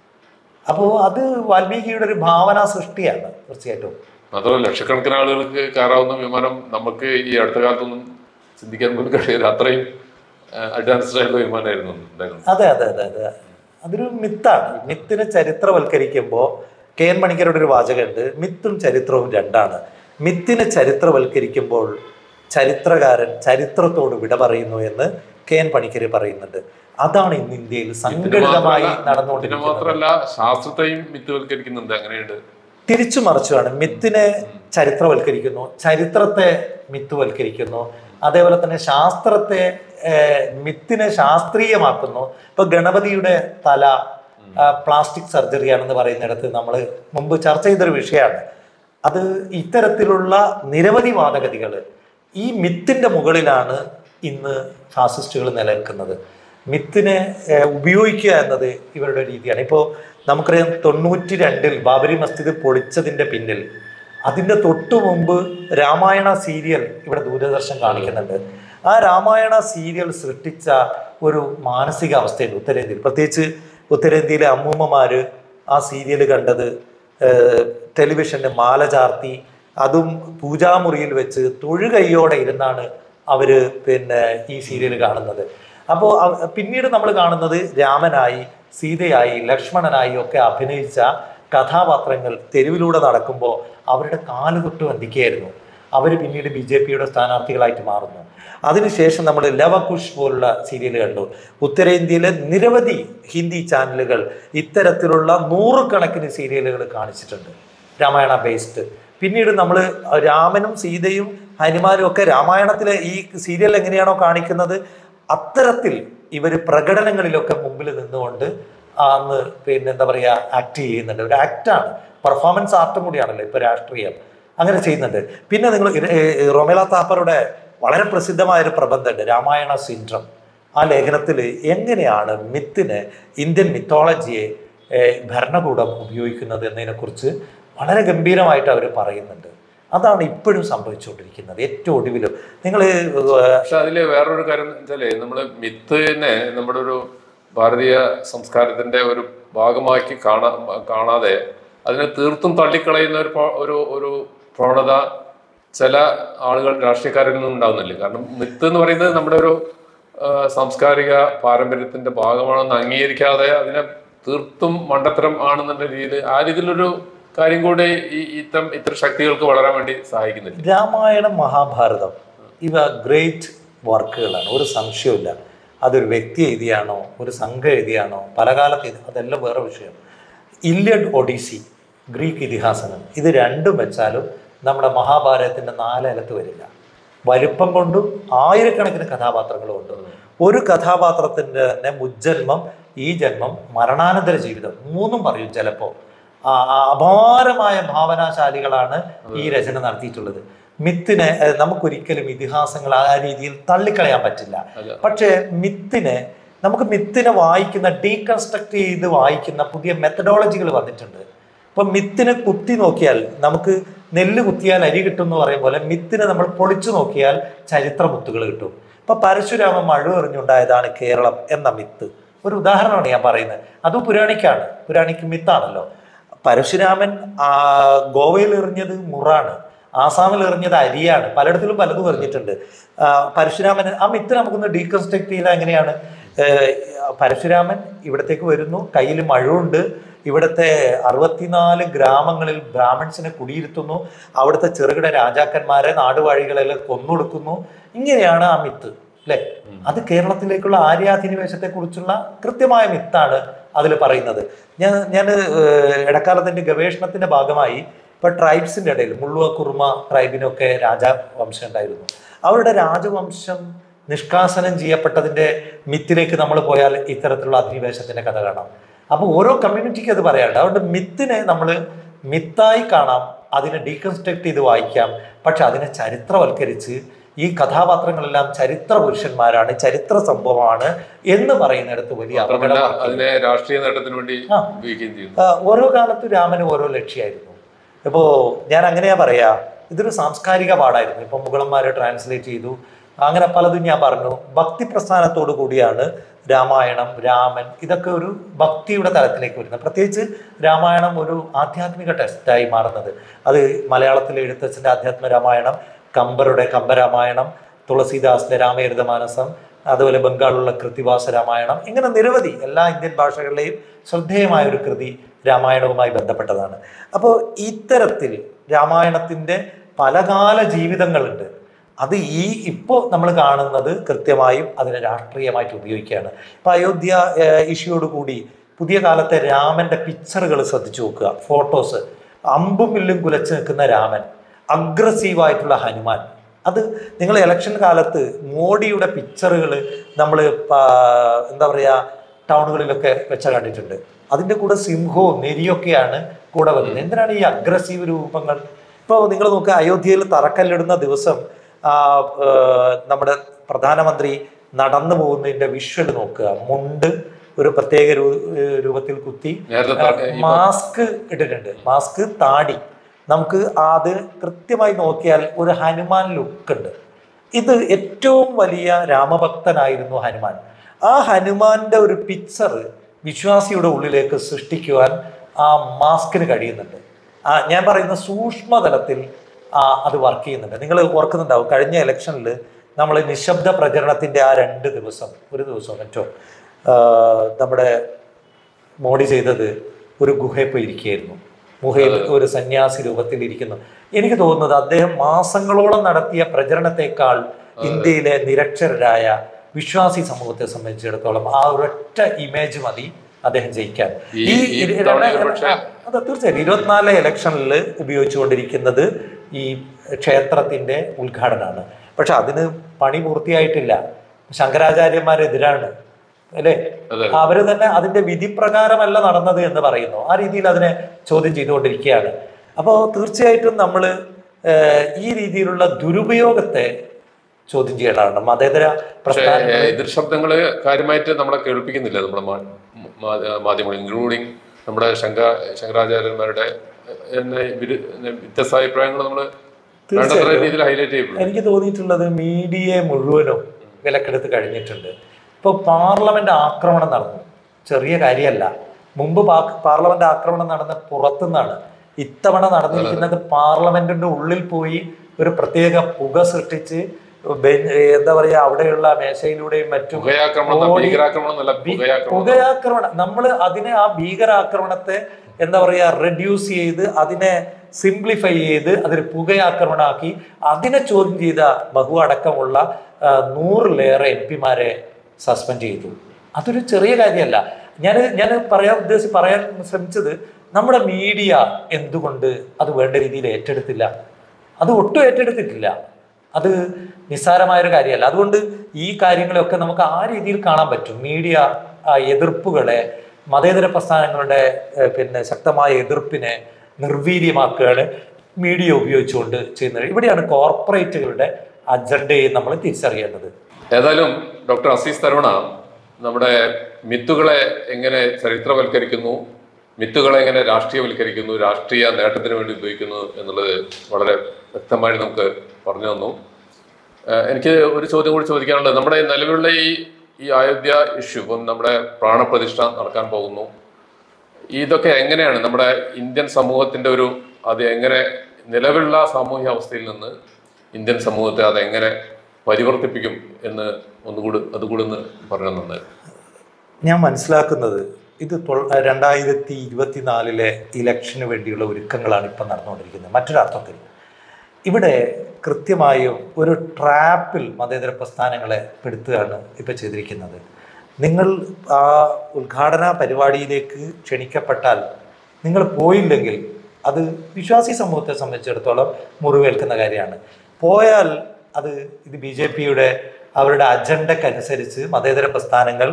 അപ്പോൾ അത് വാൽമീകിയുടെ ഒരു ഭാവനാ സൃഷ്ടിയാണ് തീർച്ചയായിട്ടും മാത്രമല്ല ലക്ഷക്കണക്കിന് ആളുകൾക്ക് കയറാവുന്ന വിമാനം നമുക്ക് ഈ അടുത്ത കാലത്തൊന്നും ചിന്തിക്കാൻ പോലും കഴിയില്ല അത്രയും അഡ്വാൻസ്ഡ് ആയിട്ടുള്ള വിമാനമായിരുന്നു ഉണ്ടായിരുന്നത് അതെ അതെ അതെ അതെ അതൊരു മിത്താണ് മിത്തിനെ ചരിത്രവൽക്കരിക്കുമ്പോൾ കെ എൻ മണിക്കരുടെ ഒരു വാചകമുണ്ട് മിത്തും ചരിത്രവും രണ്ടാണ് മിത്തിനെ ചരിത്രവൽക്കരിക്കുമ്പോൾ ചരിത്രകാരൻ ചരിത്രത്തോട് വിട പറയുന്നു എന്ന് കെ എൻ പണിക്കർ പറയുന്നുണ്ട് അതാണ് ഇന്ന് ഇന്ത്യയിൽ ഇതിന് സംഘടിതമായി മാത്രമല്ല- ഇതിന് നടന്നുകൊണ്ടിരിക്കുന്നത് മാത്രമല്ല ശാസ്ത്രത്തെയും മിത്തുവൽക്കരിക്കുന്നുണ്ട് അങ്ങനെയുണ്ട് തിരിച്ചു മറിച്ചുമാണ് മിത്തിനെ ചരിത്രവൽക്കരിക്കുന്നു ചരിത്രത്തെ മിത്തുവൽക്കരിക്കുന്നു അതേപോലെ തന്നെ ശാസ്ത്രത്തെ ഏഹ്, മിത്തിനെ ശാസ്ത്രീയമാക്കുന്നു ഇപ്പൊ ഗണപതിയുടെ തല ആ, പ്ലാസ്റ്റിക് സർജറിയാണെന്ന് പറയുന്നിടത്ത് നമ്മൾ മുമ്പ് ചർച്ച ചെയ്തൊരു വിഷയമാണ് അത് ഇത്തരത്തിലുള്ള നിരവധി വാദഗതികൾ ഈ മിത്തിന്റെ മുകളിലാണ് ഇന്ന് ഫാസിസ്റ്റുകൾ നിലനിൽക്കുന്നത് മിത്തിനെ ഏഹ്, ഉപയോഗിക്കുക എന്നത് ഇവരുടെ രീതിയാണ് ഇപ്പോൾ നമുക്കറിയാം തൊണ്ണൂറ്റി രണ്ടിൽ ബാബരി മസ്ജിദ് പൊളിച്ചതിന്റെ പിന്നിൽ അതിന്റെ തൊട്ടു മുമ്പ് രാമായണ സീരിയൽ ഇവിടെ ദൂരദർശൻ കാണിക്കുന്നുണ്ട് ആ രാമായണ സീരിയൽ സൃഷ്ടിച്ച ഒരു മാനസികാവസ്ഥയുണ്ട് ഉത്തരേന്ത്യയിൽ പ്രത്യേകിച്ച് ഉത്തരേന്ത്യയിലെ അമ്മൂമ്മമാര് ആ സീരിയൽ കണ്ടത് ഏഹ്, ടെലിവിഷന് മാല ചാർത്തി അതും പൂജാമുറിയിൽ വെച്ച് തൊഴുകൈയോടെ ഇരുന്നാണ് അവര് പിന്നെ ഈ സീരിയൽ കാണുന്നത് അപ്പോൾ പിന്നീട് നമ്മൾ കാണുന്നത് രാമനായി സീതയായി ലക്ഷ്മണനായി ഒക്കെ അഭിനയിച്ച കഥാപാത്രങ്ങൾ തെരുവിലൂടെ നടക്കുമ്പോൾ അവരുടെ കാല് തൊട്ട് വന്ദിക്കുകയായിരുന്നു അവർ പിന്നീട് ബി ജെ പിയുടെ സ്ഥാനാർത്ഥികളായിട്ട് മാറുന്നു അതിനുശേഷം നമ്മൾ ലവകുഷ് പോലുള്ള സീരിയൽ കണ്ടു ഉത്തരേന്ത്യയിലെ നിരവധി ഹിന്ദി ചാനലുകൾ ഇത്തരത്തിലുള്ള നൂറുകണക്കിന് സീരിയലുകൾ കാണിച്ചിട്ടുണ്ട് രാമായണ ബേസ്ഡ് പിന്നീട് നമ്മൾ രാമനും സീതയും ഹനുമാനും ഒക്കെ രാമായണത്തിലെ ഈ സീരിയൽ എങ്ങനെയാണോ കാണിക്കുന്നത് അത്തരത്തിൽ ഇവർ പ്രകടനങ്ങളിലൊക്കെ മുമ്പിൽ നിന്നുകൊണ്ട് അന്ന് പിന്നെ എന്താ പറയുക ആക്ട് ചെയ്യുന്നുണ്ട് ഒരു ആക്റ്റാണ് പെർഫോമൻസ് ആർട്ടും കൂടിയാണല്ലോ ഇപ്പൊ രാഷ്ട്രീയം അങ്ങനെ ചെയ്യുന്നുണ്ട് പിന്നെ നിങ്ങൾ റൊമേല താപ്പറുടെ വളരെ പ്രസിദ്ധമായ ഒരു പ്രബന്ധമുണ്ട് രാമായണ സിൻഡ്രം ആ ലേഖനത്തിൽ എങ്ങനെയാണ് മിത്തിനെ ഇന്ത്യൻ മിത്തോളജിയെ ഏഹ്, ഭരണകൂടം ഉപയോഗിക്കുന്നത് എന്നതിനെക്കുറിച്ച് വളരെ ഗംഭീരമായിട്ട് അവർ പറയുന്നുണ്ട് അതാണ് ഇപ്പോഴും സംഭവിച്ചുകൊണ്ടിരിക്കുന്നത് ഏറ്റവും ഒടുവിലും നിങ്ങൾ പക്ഷെ അതില് വേറൊരു കാര്യം എന്ന് വെച്ചാല് നമ്മള് മിത്തിനെ നമ്മുടെ ഒരു ഭാരതീയ സംസ്കാരത്തിന്റെ ഒരു ഭാഗമാക്കി കാണാ കാണാതെ അതിനെ തീർത്തും തള്ളിക്കളയുന്ന ഒരു പ്രോ- ഒരു ഒരു പ്രവണത ചില ആളുകൾ രാഷ്ട്രീയക്കാരിൽ നിന്നും ഉണ്ടാകുന്നില്ല കാരണം മിത്ത് എന്ന് പറയുന്നത് നമ്മുടെ ഒരു ആ, സാംസ്കാരിക പാരമ്പര്യത്തിന്റെ ഭാഗമാണെന്ന് അംഗീകരിക്കാതെ അതിനെ തീർത്തും മണ്ടത്തരം ആണെന്നുള്ള രീതിയിൽ ആ രീതിയിലൊരു കാര്യം കൂടി ഈ ഇത്തരം ഇത്തരം ശക്തികൾക്ക് വളരാൻ വേണ്ടി സഹായിക്കുന്നില്ല രാമായണം മഹാഭാരതം ഇവ ഗ്രേറ്റ് വർക്കുകളാണ് ഒരു സംശയമില്ല അതൊരു വ്യക്തി എഴുതിയാണോ ഒരു സംഘം എഴുതിയാണോ പല കാലത്ത് എഴുതി- അതെല്ലാം വേറെ വിഷയം ഇല്യഡ് ഒഡീസി ഗ്രീക്ക് ഇതിഹാസങ്ങൾ ഇത് രണ്ടും വെച്ചാലും നമ്മുടെ മഹാഭാരതത്തിൻ്റെ നാലലത്ത് വരില്ല വലിപ്പം കൊണ്ടും ആയിരക്കണക്കിന് കഥാപാത്രങ്ങളും ഉണ്ട് ഒരു കഥാപാത്രത്തിൻ്റെ തന്നെ മുജ്ജന്മം ഈ ജന്മം മരണാനന്തര ജീവിതം മൂന്നും പറയും ചിലപ്പോൾ ആ- ആ അപാരമായ ഭാവനാശാലികളാണ് ഈ രചന നടത്തിയിട്ടുള്ളത് മിത്തിനെ ഏഹ്, നമുക്കൊരിക്കലും ഇതിഹാസങ്ങൾ ആ രീതിയിൽ തള്ളിക്കളയാൻ പറ്റില്ല അല്ല. പക്ഷേ മിത്തിനെ നമുക്ക് മിത്തിനെ വായിക്കുന്ന ഡീകൺസ്ട്രക്ട് ചെയ്ത് വായിക്കുന്ന പുതിയ മെത്തഡോളജികൾ വന്നിട്ടുണ്ട് ഇപ്പൊ മിത്തിനെ കുത്തി നോക്കിയാൽ നമുക്ക് നെല്ല് കുത്തിയാൽ അരി കിട്ടും എന്ന് പറയും പോലെ മിത്തിനെ നമ്മൾ പൊളിച്ചു നോക്കിയാൽ ചരിത്രമുത്തുകൾ കിട്ടും ഇപ്പൊ പരശുരാമ മഴ എറിഞ്ഞുണ്ടായതാണ് കേരളം എന്ന മിത്ത് ഒരു ഉദാഹരണമാണ് ഞാൻ പറയുന്നത് അതും പുരാണിക്കാണ് പുരാണിക്ക് മിത്താണല്ലോ പരശുരാമൻ ആ, ഗോവയിൽ എറിഞ്ഞത് മുറാണ് ആസാമിൽ എറിഞ്ഞത് അരിയാണ് പലയിടത്തിലും പലതും എറിഞ്ഞിട്ടുണ്ട് ആ, പരശുരാമൻ ആ മിത്ത് നമുക്കൊന്ന് ഡീകൺസ്ട്രക്ട് ചെയ്താൽ എങ്ങനെയാണ് ഏഹ്, പരശുരാമൻ ഇവിടത്തേക്ക് വരുന്നു കയ്യിൽ മഴയുണ്ട് ഇവിടുത്തെ അറുപത്തിനാല് ഗ്രാമങ്ങളിൽ ബ്രാഹ്മൺസിനെ കുടിയിരുത്തുന്നു അവിടുത്തെ ചെറുകിട രാജാക്കന്മാരെ നാടുവാഴികളെല്ലാം കൊന്നൊടുക്കുന്നു ഇങ്ങനെയാണ് ആ മിത്ത് അല്ലെ അത് കേരളത്തിലേക്കുള്ള ആര്യാധിനിവേശത്തെ കുറിച്ചുള്ള കൃത്യമായ മിത്താണ് അതിൽ പറയുന്നത് ഞാൻ ഞാൻ ഇടക്കാലത്തിന്റെ ഗവേഷണത്തിന്റെ ഭാഗമായി ഇപ്പൊ ട്രൈബ്സിന്റെ ഇടയിൽ മുള്ളുവ കുറുമ ട്രൈബിനൊക്കെ രാജവംശം ഉണ്ടായിരുന്നു അവരുടെ രാജവംശം നിഷ്കാസനം ചെയ്യപ്പെട്ടതിന്റെ മിത്തിലേക്ക് നമ്മൾ പോയാൽ ഇത്തരത്തിലുള്ള അധിനിവേശത്തിന്റെ കഥ കാണാം അപ്പോൾ ഓരോ കമ്മ്യൂണിറ്റിക്ക് അത് പറയാറുണ്ട് അതുകൊണ്ട് മിത്തിനെ നമ്മൾ മിത്തായി കാണാം അതിനെ ഡീകൺസ്ട്രക്ട് ചെയ്ത് വായിക്കാം പക്ഷെ അതിനെ ചരിത്രവൽക്കരിച്ച് ഈ കഥാപാത്രങ്ങളെല്ലാം ചരിത്ര പുരുഷന്മാരാണ് ചരിത്ര സംഭവമാണ് എന്ന് പറയുന്നിടത്ത് വലിയ മാത്രമല്ല അപകടമാണ് അതിനെ രാഷ്ട്രീയ നേട്ടത്തിന് വേണ്ടി ആ. ഉപയോഗിക്കുകയും ചെയ്യുന്നു ആ, ഓരോ കാലത്തും രാമന് ഓരോ ലക്ഷ്യമായിരുന്നു ഇപ്പോൾ ഞാൻ അങ്ങനെയാ പറയാ ഇതൊരു സാംസ്കാരിക പാഠായിരുന്നു ഇപ്പം മുഗളന്മാർ ട്രാൻസ്ലേറ്റ് ചെയ്തു അങ്ങനെ പലതും ഞാൻ പറഞ്ഞു ഭക്തി പ്രസ്ഥാനത്തോടു കൂടിയാണ് രാമായണം രാമൻ ഇതൊക്കെ ഒരു ഭക്തിയുടെ തലത്തിലേക്ക് വരുന്നത് പ്രത്യേകിച്ച് രാമായണം ഒരു ആധ്യാത്മിക ടെസ്റ്റായി മാറുന്നത് അത് മലയാളത്തിലെ എഴുത്തച്ഛൻ്റെ ആധ്യാത്മ രാമായണം കമ്പറുടെ കമ്പരാമായണം തുളസീദാസിന്റെ രാമചരിതമാനസം അതുപോലെ ബംഗാളിലുള്ള കൃതിവാസ രാമായണം ഇങ്ങനെ നിരവധി എല്ലാ ഇന്ത്യൻ ഭാഷകളിലെയും ശ്രദ്ധേയമായ ഒരു കൃതി രാമായണവുമായി ബന്ധപ്പെട്ടതാണ് അപ്പോൾ ഇത്തരത്തിൽ രാമായണത്തിൻ്റെ പലകാല ജീവിതങ്ങളുണ്ട് അത് ഈ ഇപ്പോൾ നമ്മൾ കാണുന്നത് കൃത്യമായും അതിനെ രാഷ്ട്രീയമായിട്ട് ഉപയോഗിക്കുകയാണ് ഇപ്പം അയോധ്യ ഇഷ്യൂയോട് കൂടി പുതിയ കാലത്തെ രാമൻ്റെ പിക്ചറുകൾ ശ്രദ്ധിച്ചു നോക്കുക ഫോട്ടോസ് അമ്പും വില്ലും കുലച്ച് നിൽക്കുന്ന രാമൻ അഗ്രസീവായിട്ടുള്ള ഹനുമാൻ അത് നിങ്ങൾ ഇലക്ഷൻ കാലത്ത് മോഡിയുടെ പിക്ചറുകൾ നമ്മൾ എന്താ പറയുക ടൗണുകളിലൊക്കെ വെച്ച കണ്ടിട്ടുണ്ട് അതിൻ്റെ കൂടെ സിംഹവും നെരിയൊക്കെയാണ് കൂടെ വരുന്നത് എന്തിനാണ് ഈ അഗ്രസീവ് രൂപങ്ങൾ ഇപ്പോൾ നിങ്ങൾ നോക്കുക അയോധ്യയിൽ തറക്കല്ലിടുന്ന ദിവസം ആ, ആ, നമ്മുടെ പ്രധാനമന്ത്രി നടന്നു പോകുന്നതിൻ്റെ വിഷ്വൽ നോക്കുക മുണ്ട് ഒരു പ്രത്യേക രൂ- രൂപത്തിൽ കുത്തി നേരത്തെ ത- ഈ മാസ്ക് ഇട്ടിട്ടുണ്ട് മാസ്ക് താടി നമുക്ക് അത് കൃത്യമായി നോക്കിയാൽ ഒരു ഹനുമാൻ ലുക്ക് ഉണ്ട് ഇത് ഏറ്റവും വലിയ രാമഭക്തനായിരുന്നു ഹനുമാൻ ആ ഹനുമാന്റെ ഒരു പിക്ചർ വിശ്വാസിയുടെ ഉള്ളിലേക്ക് സൃഷ്ടിക്കുവാൻ ആ മാസ്കിന് കഴിയുന്നുണ്ട് ആ ഞാൻ പറയുന്ന സൂക്ഷ്മതലത്തിൽ ആ അത് വർക്ക് ചെയ്യുന്നുണ്ട് നിങ്ങൾ ഓർക്കുന്നുണ്ടാവും കഴിഞ്ഞ ഇലക്ഷനിൽ നമ്മൾ നിശബ്ദ പ്രചരണത്തിന്റെ ആ രണ്ട് ദിവസം ഒരു ദിവസം മറ്റോ ആ, നമ്മുടെ മോഡി ചെയ്തത് ഒരു ഗുഹയിൽ പോയി ഇരിക്കുകയായിരുന്നു ഗുഹയിൽ ഒരു സന്യാസി രൂപത്തിൽ ഇരിക്കുന്നു എനിക്ക് തോന്നുന്നത് അദ്ദേഹം മാസങ്ങളോളം നടത്തിയ പ്രചരണത്തെക്കാൾ ഇന്ത്യയിലെ നിരക്ഷരരായ വിശ്വാസി സമൂഹത്തെ സംബന്ധിച്ചിടത്തോളം ആ ഒരൊറ്റ ഇമേജ് മതി അദ്ദേഹം ജയിക്കാൻ ഈ- ഈ ഈ ഇര- തവണ രണ്ട് ഒരുപക്ഷെ- അതെ തീർച്ചയായും ഇരുപത്തിനാല് ഇലക്ഷനിൽ ഉപയോഗിച്ചുകൊണ്ടിരിക്കുന്നത് ഈ ക്ഷേത്രത്തിന്റെ ഉദ്ഘാടനമാണ് പക്ഷെ അതിന് പണി പൂർത്തിയായിട്ടില്ല ശങ്കരാചാര്യന്മാരെതിരാണ് അല്ലേ അതെ. അവര് തന്നെ അതിന്റെ വിധി പ്രകാരമല്ല നടന്നത് എന്ന് പറയുന്നു ആ രീതിയിൽ അതിനെ ചോദ്യം ചെയ്തുകൊണ്ടിരിക്കുകയാണ് അപ്പോൾ തീർച്ചയായിട്ടും നമ്മൾ ഈ രീതിയിലുള്ള ദുരുപയോഗത്തെ ചോദ്യം ചെയ്യേണ്ടതാണ് മതേതര പക്ഷേ പ്രസ്ഥാനങ്ങൾ എതിർ ശബ്ദങ്ങള് കാര്യമായിട്ട് നമ്മളെ കേൾപ്പിക്കുന്നില്ല നമ്മുടെ മാ- മാ- മാധ്യമങ്ങൾ ഇൻക്ലൂഡിങ് നമ്മുടെ ശങ്ക ശങ്കരാചാര്യന്മാരുടെ എന്നെ വിരു- എന്നെ വ്യത്യസ്ത അഭിപ്രായങ്ങൾ നമ്മൾ വേണ്ടത്ര തീർച്ചയായും. രീതിയിൽ ഹൈലൈറ്റ് ചെയ്യപ്പെടും എനിക്ക് തോന്നിയിട്ടുള്ളത് മീഡിയയെ മുഴുവനും വിലക്കെടുത്ത് കഴിഞ്ഞിട്ടുണ്ട് ഇപ്പോൾ പാർലമെന്റ് ആക്രമണം നടന്നു ചെറിയ കാര്യമല്ല മുമ്പ് പാ- പാർലമെന്റ് ആക്രമണം നടന്ന പുറത്തുനിന്നാണ് ഇത്തവണ നടന്നിരിക്കുന്നത് പാർലമെന്റിന്റെ ഉള്ളിൽ പോയി ഒരു പ്രത്യേക പുക സൃഷ്ടിച്ച് ബെഞ്ച് എന്താ പറയാ അവിടെയുള്ള മേശയിലൂടെയും മറ്റും പുകയാക്രമണം ഓടി- ഭീകരാക്രമണം എന്നല്ല ഭീ- പുകയാക്രമണം പുകയാക്രമണം നമ്മൾ അതിനെ ആ ഭീകരാക്രമണത്തെ എന്താ പറയാ റെഡ്യൂസ് ചെയ്ത് അതിനെ സിംപ്ലിഫൈ ചെയ്ത് അതൊരു പുകയാക്രമണമാക്കി അതിനെ ചോദ്യം ചെയ്ത ബഹു അടക്കമുള്ള ആ, നൂറിലേറെ എം പിമാരെ സസ്പെൻഡ് ചെയ്തു അതൊരു ചെറിയ കാര്യമല്ല ഞാൻ ഞാൻ പറയാൻ ഉദ്ദേശിച്ച് പറയാൻ ശ്രമിച്ചത് നമ്മുടെ മീഡിയ എന്തുകൊണ്ട് അത് വേണ്ട രീതിയിൽ ഏറ്റെടുത്തില്ല അത് ഒട്ടും ഏറ്റെടുത്തിട്ടില്ല അത് നിസ്സാരമായൊരു കാര്യമല്ല അതുകൊണ്ട് ഈ കാര്യങ്ങളെയൊക്കെ നമുക്ക് ആ രീതിയിൽ കാണാൻ പറ്റും മീഡിയ ആ എതിർപ്പുകളെ മതേതര പ്രസ്ഥാനങ്ങളുടെ ഏഹ്, പിന്നെ ശക്തമായ എതിർപ്പിനെ നിർവീര്യമാക്കുകയാണ് മീഡിയ ഉപയോഗിച്ചുകൊണ്ട് ചെയ്യുന്നത് ഇവിടെയാണ് കോർപ്പറേറ്റുകളുടെ അജണ്ടയെ നമ്മൾ തിരിച്ചറിയേണ്ടത് ഏതായാലും ഡോക്ടർ അസീസ് തരുണ നമ്മുടെ മിത്തുകളെ എങ്ങനെ ചരിത്രവൽക്കരിക്കുന്നു മിത്തുകളെ എങ്ങനെ രാഷ്ട്രീയവൽക്കരിക്കുന്നു രാഷ്ട്രീയ നേട്ടത്തിന് വേണ്ടി ഉപയോഗിക്കുന്നു എന്നുള്ളത് വളരെ വ്യക്തമായിട്ട് നമുക്ക് പറഞ്ഞു തന്നു ഏഹ് എനിക്ക് ഒരു ചോദ്യം കൂടി ചോദിക്കാനുള്ളത് നമ്മുടെ ഈ നിലവിലുള്ള ഈ ഈ അയോധ്യ ഇഷ്യൂ ഇപ്പം നമ്മുടെ പ്രാണപ്രതിഷ്ഠ നടക്കാൻ പോകുന്നു ഇതൊക്കെ എങ്ങനെയാണ് നമ്മുടെ ഇന്ത്യൻ സമൂഹത്തിന്റെ ഒരു അത് എങ്ങനെ നിലവിലുള്ള സാമൂഹ്യ അവസ്ഥയിൽ നിന്ന് ഇന്ത്യൻ സമൂഹത്തെ അത് എങ്ങനെ പരിവർത്തിപ്പിക്കും എന്ന് ഒന്നുകൂടി അതുകൂടി ഒന്ന് പറഞ്ഞു നന്നായി ഞാൻ മനസ്സിലാക്കുന്നത് ഇത് തൊൾ- രണ്ടായിരത്തി ഇരുപത്തിനാലിലെ ഇലക്ഷന് വേണ്ടിയുള്ള ഒരുക്കങ്ങളാണ് ഇപ്പം നടന്നുകൊണ്ടിരിക്കുന്നത് മറ്റൊരർത്ഥത്തിൽ ഇവിടെ കൃത്യമായും ഒരു ട്രാപ്പിൽ മതേതര പ്രസ്ഥാനങ്ങളെ പെടുത്തുകയാണ് ഇപ്പം ചെയ്തിരിക്കുന്നത് നിങ്ങൾ ആ ഉദ്ഘാടന പരിപാടിയിലേക്ക് ക്ഷണിക്കപ്പെട്ടാൽ നിങ്ങൾ പോയില്ലെങ്കിൽ അത് വിശ്വാസി സമൂഹത്തെ സംബന്ധിച്ചിടത്തോളം മുറിവേൽക്കുന്ന കാര്യമാണ് പോയാൽ അത് ഇത് ബി ജെ പിയുടെ അവരുടെ അജണ്ടക്കനുസരിച്ച് മതേതര പ്രസ്ഥാനങ്ങൾ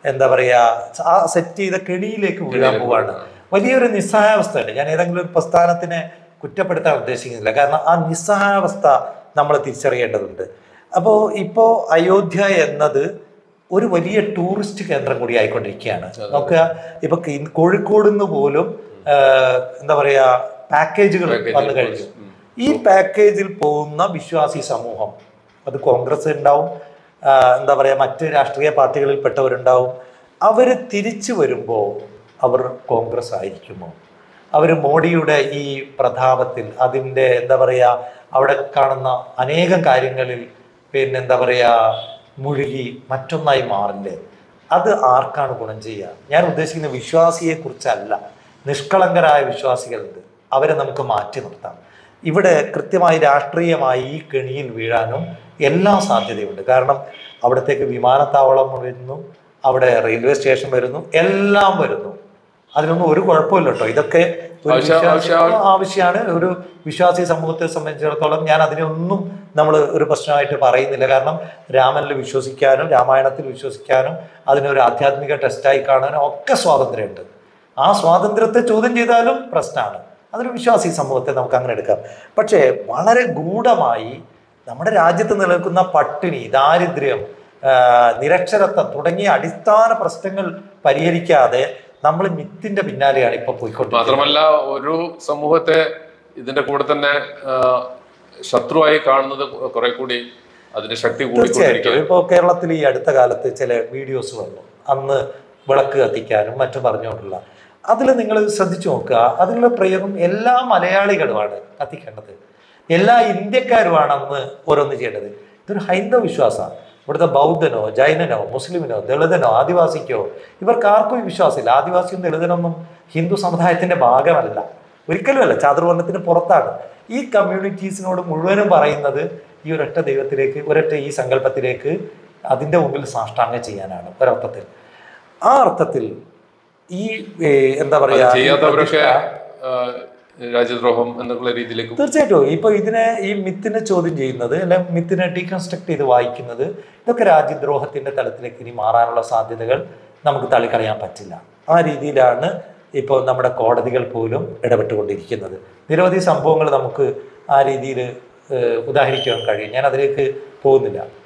എന്താ പറയാ ആ സെറ്റ് ചെയ്ത കെണിയിലേക്ക് വീഴാൻ പോവാണ് വലിയൊരു നിസ്സഹായാവസ്ഥയുണ്ട് ഞാൻ ഏതെങ്കിലും ഒരു പ്രസ്ഥാനത്തിനെ കുറ്റപ്പെടുത്താൻ ഉദ്ദേശിക്കുന്നില്ല കാരണം ആ നിസ്സഹായാവസ്ഥ നമ്മൾ തിരിച്ചറിയേണ്ടതുണ്ട് അപ്പോൾ ഇപ്പോൾ അയോധ്യ എന്നത് ഒരു വലിയ ടൂറിസ്റ്റ് കേന്ദ്രം കൂടി ആയിക്കൊണ്ടിരിക്കുകയാണ് നോക്കുക ഇപ്പൊ കി- കോഴിക്കോട് നിന്ന് പോലും ആ, എന്താ പറയാ പാക്കേജുകൾ വന്നു കഴിഞ്ഞു ഈ പാക്കേജിൽ പോകുന്ന വിശ്വാസി സമൂഹം അത് കോൺഗ്രസ് ഉണ്ടാവും ആ, എന്താ പറയാ മറ്റ് രാഷ്ട്രീയ പാർട്ടികളിൽ പെട്ടവരുണ്ടാവും അവർ തിരിച്ചു വരുമ്പോൾ അവർ കോൺഗ്രസ് ആയിരിക്കുമോ അവർ മോഡിയുടെ ഈ പ്രതാപത്തിൽ അതിൻ്റെ എന്താ പറയുക അവിടെ കാണുന്ന അനേകം കാര്യങ്ങളിൽ പിന്നെ എന്താ പറയുക മുഴുകി മറ്റൊന്നായി മാറില്ലേ അത് ആർക്കാണ് ഗുണം ചെയ്യുക ഞാൻ ഉദ്ദേശിക്കുന്ന വിശ്വാസിയെ കുറിച്ചല്ല നിഷ്കളങ്കരായ വിശ്വാസികളുണ്ട് അവരെ നമുക്ക് മാറ്റി നിർത്താം ഇവിടെ കൃത്യമായി രാഷ്ട്രീയമായി ഈ കെണിയിൽ വീഴാനും എല്ലാ സാധ്യതയുണ്ട് കാരണം അവിടത്തേക്ക് വിമാനത്താവളം വരുന്നു അവിടെ റെയിൽവേ സ്റ്റേഷൻ വരുന്നു എല്ലാം വരുന്നു അതിനൊന്നും ഒരു കുഴപ്പമില്ല കേട്ടോ ഇതൊക്കെ ഒരു ആവശ്യ- വിശ്വാസി- ആവശ്യ- ആവശ്യമാണ് ഒരു വിശ്വാസി സമൂഹത്തെ സംബന്ധിച്ചിടത്തോളം ഞാൻ അതിനൊന്നും നമ്മൾ ഒരു പ്രശ്നമായിട്ട് പറയുന്നില്ല കാരണം രാമനിൽ വിശ്വസിക്കാനും രാമായണത്തിൽ വിശ്വസിക്കാനും അതിനൊരു ആധ്യാത്മിക ടെസ്റ്റായി കാണാനും ഒക്കെ സ്വാതന്ത്ര്യമുണ്ട് ആ സ്വാതന്ത്ര്യത്തെ ചോദ്യം ചെയ്താലും പ്രശ്നമാണ് അതൊരു വിശ്വാസി സമൂഹത്തെ നമുക്ക് അങ്ങനെ എടുക്കാം പക്ഷേ വളരെ ഗൂഢമായി നമ്മുടെ രാജ്യത്ത് നിലനിൽക്കുന്ന പട്ടിണി ദാരിദ്ര്യം ആ, നിരക്ഷരത്വം തുടങ്ങിയ അടിസ്ഥാന പ്രശ്നങ്ങൾ പരിഹരിക്കാതെ നമ്മൾ മിത്തിന്റെ പിന്നാലെയാണ് ഇപ്പൊ പോയിക്കൊണ്ടിരിക്കുന്നത് മാത്രമല്ല ഒരു സമൂഹത്തെ ഇതിന്റെ കൂടെ തന്നെ ആ, ശത്രുവായി കാണുന്നത് കുറെ കൂടി അതിന്റെ ശക്തി തീർച്ചയായിട്ടും കൂടിക്കൊണ്ടിരിക്കുകയാണ് ഇപ്പോൾ കേരളത്തിൽ ഈ അടുത്ത കാലത്ത് ചില വീഡിയോസ് വന്നു അന്ന് വിളക്ക് കത്തിക്കാനും മറ്റും പറഞ്ഞുകൊണ്ടുള്ള അതിൽ നിങ്ങൾ ശ്രദ്ധിച്ചു നോക്കുക അതിലുള്ള പ്രയോഗം എല്ലാ മലയാളികളുമാണ് കത്തിക്കേണ്ടത് എല്ലാ ഇന്ത്യക്കാരുമാണ് അന്ന് ഓരോന്ന് ചെയ്യേണ്ടത് ഇതൊരു ഹൈന്ദവ വിശ്വാസമാണ് ഇവിടുത്തെ ബൗദ്ധനോ ജൈനനോ മുസ്ലിമിനോ ദളിതനോ ആദിവാസിക്കോ ഇവർക്ക് ആർക്കും ഈ വിശ്വാസമില്ല ആദിവാസിയും ദളിതനൊന്നും ഹിന്ദു സമുദായത്തിന്റെ ഭാഗമല്ല ഒരിക്കലുമല്ല ചാതുർവർണ്ണത്തിന് പുറത്താണ് ഈ കമ്മ്യൂണിറ്റീസിനോട് മുഴുവനും പറയുന്നത് ഈ ഒരൊറ്റ ദൈവത്തിലേക്ക് ഒരൊറ്റ ഈ സങ്കല്പത്തിലേക്ക് അതിൻ്റെ മുമ്പിൽ സാഷ്ടാംഗം ചെയ്യാനാണ് ഒരർത്ഥത്തിൽ ആ അർത്ഥത്തിൽ ഈ ഏ, എന്താ അത് പറയാ ഈ ചെയ്യാത്തവരൊക്കെ പ്രതിഷ്ഠ- ആ, രാജ്യദ്രോഹം എന്നുള്ള രീതിയിലേക്ക് തീർച്ചയായിട്ടും ഇപ്പൊ ഇതിനെ ഈ മിത്തിനെ ചോദ്യം ചെയ്യുന്നത് അല്ലെ മിത്തിനെ ഡീകൺസ്ട്രക്ട് ചെയ്ത് വായിക്കുന്നത് ഇതൊക്കെ രാജ്യദ്രോഹത്തിന്റെ തലത്തിലേക്ക് ഇനി മാറാനുള്ള സാധ്യതകൾ നമുക്ക് തള്ളിക്കളയാൻ പറ്റില്ല ആ രീതിയിലാണ് ഇപ്പോൾ നമ്മുടെ കോടതികൾ പോലും ഇടപെട്ടുകൊണ്ടിരിക്കുന്നത് നിരവധി സംഭവങ്ങൾ നമുക്ക് ആ രീതിയിൽ ഉദാഹരിക്കാൻ കഴിയും ഞാൻ അതിലേക്ക് പോകുന്നില്ല